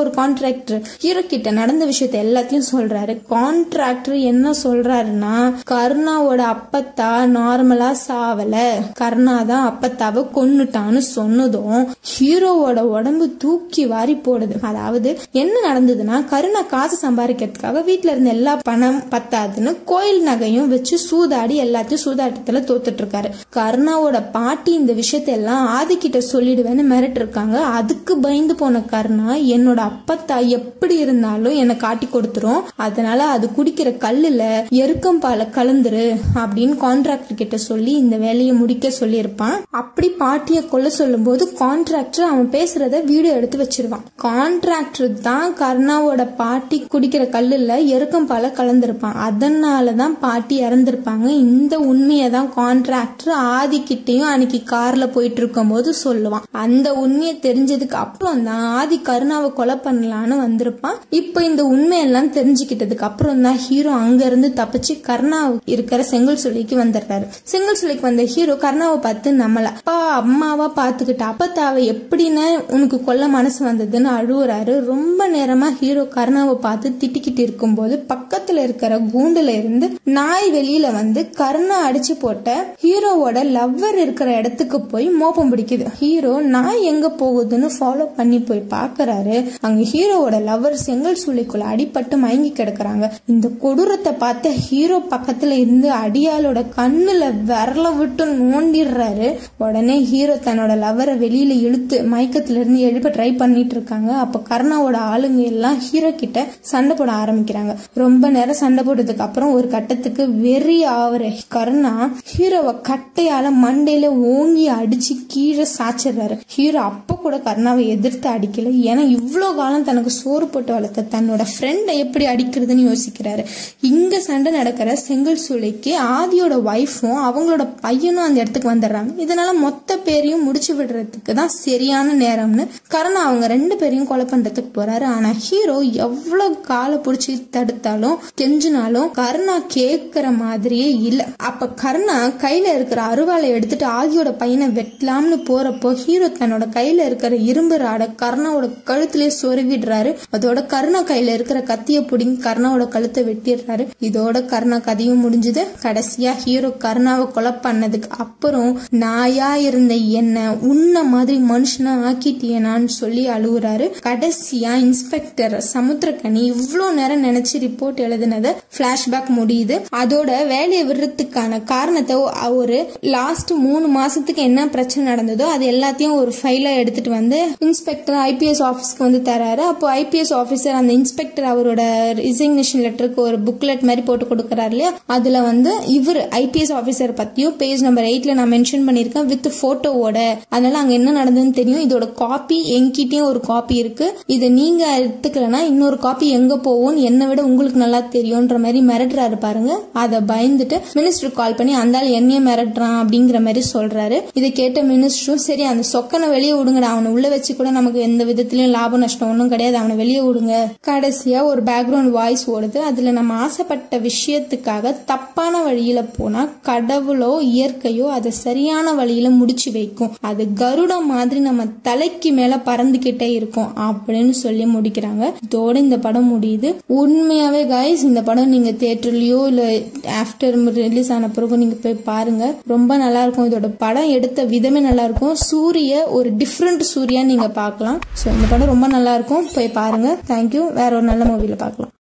S1: ஒரு கான்ட்ராக்டர் ஹீரோ கிட்ட நடந்த விஷயத்த எல்லாத்தையும் சொல்றாரு கான்ட்ராக்டர் என்ன சொல்றாருன்னா கருணாவோட அப்பத்தா நார்மலா சாவல கருணா தான் அப்பத்தாவை கொன்னுட்டான்னு சொன்னதும் ஹீரோவோட உடம்பு தூக்கி வாரி போடுது அதாவது என்ன நடந்ததுன்னா கருணா காசு சம்பாதிக்கிறதுக்காக வீட்டுல இருந்த எல்லா பணம் பத்தாதுன்னு கோயில் நகையும் வச்சு சூதாடி எல்லாத்தையும் சூதாட்டத்துல தோத்துட்டு இருக்காரு கருணாவோட பாட்டி இந்த விஷயத்த எல்லாம் ஆதிக்கிட்ட சொல்லிடுவேன்னு மிரட்டு இருக்காங்க அதுக்கு பயந்து போன கருணா என்னோட அப்பத்தா எப்படி இருந்தாலும் என்னை காட்டி கொடுத்துரும் அதனால அது குடிக்கிற கல்லுல எருக்கம் பாலை கலந்துரு அப்படின்னு கான்ட்ராக்டர் கிட்ட சொல்லி இந்த வேலையை முடிக்க சொல்லியிருப்பான் அப்படி பாட்டியை கொல்ல சொல்லும் போது கான்ட்ராக்டர் அவன் பேசுறத வீடியோ எடுத்து வச்சிருவான் கான்ட்ராக்டர் தான் கருணாவோட பாட்டி குடிக்கிற கல்லுல எருக்கம் பாலை கலந்திருப்பான் அதனாலதான் பாட்டி இறந்திருப்பாங்க இந்த உண்மையை தான் கான்ட்ராக்டர் ஆதிக்கிட்டையும் அன்னைக்கு கார்ல போயிட்டு இருக்கும்போது சொல்லுவான் அந்த உண்மையை தெரிஞ்சதுக்கு அப்புறம் தான் ஆதி கருணாவை கொலை பண்ணலான்னு வந்திருப்பான் இப்ப இந்த உண்மையெல்லாம் தெரிஞ்சுக்கிட்டதுக்கு அப்புறம் தான் ஹீரோ அங்க இருந்து தப்பிச்சு கருணா இருக்கிற செங்கல் சுழிக்கு வந்துடுறாரு செங்கல் சுழிக்கு வந்த ஹீரோ கருணாவை பார்த்து நம்மள அப்பா அம்மாவா பாத்துக்கிட்ட அப்பத்தாவை எப்படின்னு உனக்கு கொல்ல மனசு வந்ததுன்னு அழுவுறாரு ரொம்ப நேரமா ஹீரோ கருணாவை பார்த்து திட்டிக்கிட்டு இருக்கும்போது பக்கத்துல இருக்கிற கூண்டுல இருந்து நாய் வெளியில வந்து கருணா அடிச்சு போட்ட ஹீரோவோட லவ்வர் இருக்கிற இடத்துக்கு போய் மோப்பம் பிடிக்குது ஹீரோ நாய் எங்க போகுதுன்னு ஃபாலோ பண்ணி போய் பாக்குறாரு அங்க ஹீரோவோட லவ்வர் செங்கல் சூளைக்குள்ள அடிபட்டு மயங்கி கிடக்குறாங்க இந்த கொடூரத்தை பார்த்த ஹீரோ பக்கத்துல இருந்து அடியாளோட கண்ணுல விரல விட்டு நோண்டிடுறாரு உடனே ஹீரோ தன்னோட லவ்வரை வெளியில இழுத்து மயக்கத்துல இருந்து எழுப்ப ட்ரை பண்ணிட்டு இருக்காங்க அப்ப கருணாவோட ஆளுங்க எல்லாம் ஹீரோ கிட்ட சண்டை போட ஆரம்பிக்கிறாங்க ரொம்ப நேரம் சண்டை போட்டதுக்கு அப்புறம் ஒரு கட்டத்துக்கு வெறி ஆவற கருணா ஹீரோவை கட்டையால மண்டையில ஓங்கி அடிச்சு கீழே சாச்சிடுறாரு ஹீரோ அப்ப கூட கருணாவை எதிர்த்து அடிக்கல ஏன்னா இவ்வளோ காலம் தனக்கு சோறு போட்டு வளர்த்த தன்னோட ஃப்ரெண்டை எப்படி அடிக்கிறதுன்னு யோசிக்கிறாரு இங்க சண்டை நடக்கிற செங்கல் சூளைக்கு ஆதியோட ஒய்ஃபும் அவங்களோட பையனும் அந்த இடத்துக்கு வந்துடுறாங்க இதனால மொத்த பேரையும் முடிச்சு விடுறதுக்கு தான் சரியான நேரம்னு கருணா அவங்க ரெண்டு பேரையும் கொலை பண்றதுக்கு போறாரு ஆனா ஹீரோ எவ்வளவு காலை பிடிச்சி தடுத்தாலும் கெஞ்சினாலும் கருணா கேக்குற மாதிரியே இல்ல அப்ப கருணா கையில இருக்கிற அருவாளை எடுத்துட்டு ஆதியோட பையனை வெட்டலாம்னு போறப்போ ஹீரோ தன்னோட கையில இருக்கிற இரும்பு ராட கருணாவோட கழுத்திலே சொருவிடுறாரு அதோட கருணா கையில இருக்கிற கத்திய பிடிங்கி கருணாவோட கழுத்தை வெட்டிடுறாரு இதோட கருணா கதையும் முடிஞ்சது கடைசியா ஹீரோ கருணாவை கொலை பண்ணதுக்கு அப்புறம் நாயா இருந்த என்ன உன்ன மாதிரி மனுஷனா ஆக்கிட்டியனான்னு சொல்லி அழுகுறாரு கடைசியா இன்ஸ்பெக்டர் சமுத்திரக்கனி இவ்வளோ நேரம் நினைச்சு ரிப்போர்ட் எழுதினது பிளாஷ்பேக் முடியுது அதோட வேலையை விடுறதுக்கான காரணத்தை ஒரு லாஸ்ட் மூணு மாசத்துக்கு என்ன பிரச்சனை நடந்ததோ அது எல்லாத்தையும் ஒரு ஃபைலா எடுத்துட்டு வந்து இன்ஸ்பெக்டர் ஐபிஎஸ் ஆஃபீஸ்க்கு வந்து தராரு அப்போ ஐபிஎஸ் ஆஃபீஸர் அந்த இன்ஸ்பெக்டர் அவரோட ரிசிக்னேஷன் லெட்டருக்கு ஒரு புக்லெட் மாதிரி போட்டு கொடுக்கறாரு இல்லையா அதுல வந்து இவர் ஐபிஎஸ் ஆஃபீஸர் பத்தியும் பேஜ் நம்பர் எயிட்ல நான் மென்ஷன் பண்ணிருக்கேன் வித் போட்டோவோட அதனால அங்க என்ன நடந்ததுன்னு தெரியும் இதோட காப்பி என்கிட்டயும் ஒரு காப்பி இருக்கு இதை நீங்க எடுத்துக்கலனா இன்னொரு காப்பி எங்க போகும் என்னை விட உங்களுக்கு நல்லா தெரியும்ன்ற மாதிரி மிரட்டுறாரு பாருங்க அதை பயந்துட்டு மினிஸ்டருக்கு கால் பண்ணி அந்த ஆள் என்னைய மிரட்டுறான் அப்படிங்கிற மாதிரி சொல்றாரு இதை கேட்ட மினிஸ்டரும் சரி அந்த சொக்கனை வெளியே விடுங்கடா அவனை உள்ள வச்சு கூட நமக்கு எந்த விதத்திலயும் லாபம் நஷ்டம் ஒன்றும் கிடையாது அவனை வெளியே விடுங்க கடைசியா ஒரு பேக்ரவுண்ட் வாய்ஸ் ஓடுது அதுல நம்ம ஆசைப்பட்ட விஷயத்துக்காக தப்பான வழியில போனா கடவுளோ இயற்கையோ அதை சரியான வழியில முடிச்சு வைக்கும் அது கருடம் மாதிரி நம்ம தலைக்கு மேல பறந்துகிட்டே இருக்கும் அப்படின்னு சொல்லி முடிக்கிறாங்க இதோட இந்த படம் முடியுது உண்மையாவே கைஸ் இந்த படம் நீங்க தியேட்டர்லயோ இல்ல ஆஃப்டர் ரிலீஸ் ஆன பிறகு நீங்க போய் பாருங்க ரொம்ப நல்லா இருக்கும் இதோட படம் எடுத்த விதமே நல்லா இருக்கும் சூரிய ஒரு டிஃப்ரெண்ட் சூர்யா நீங்க பார்க்கலாம் ஸோ இந்த படம் ரொம்ப நல்லா இருக்கும் போய் பாருங்க தேங்க்யூ வேற ஒரு நல்ல மூவில பார்க்கலாம்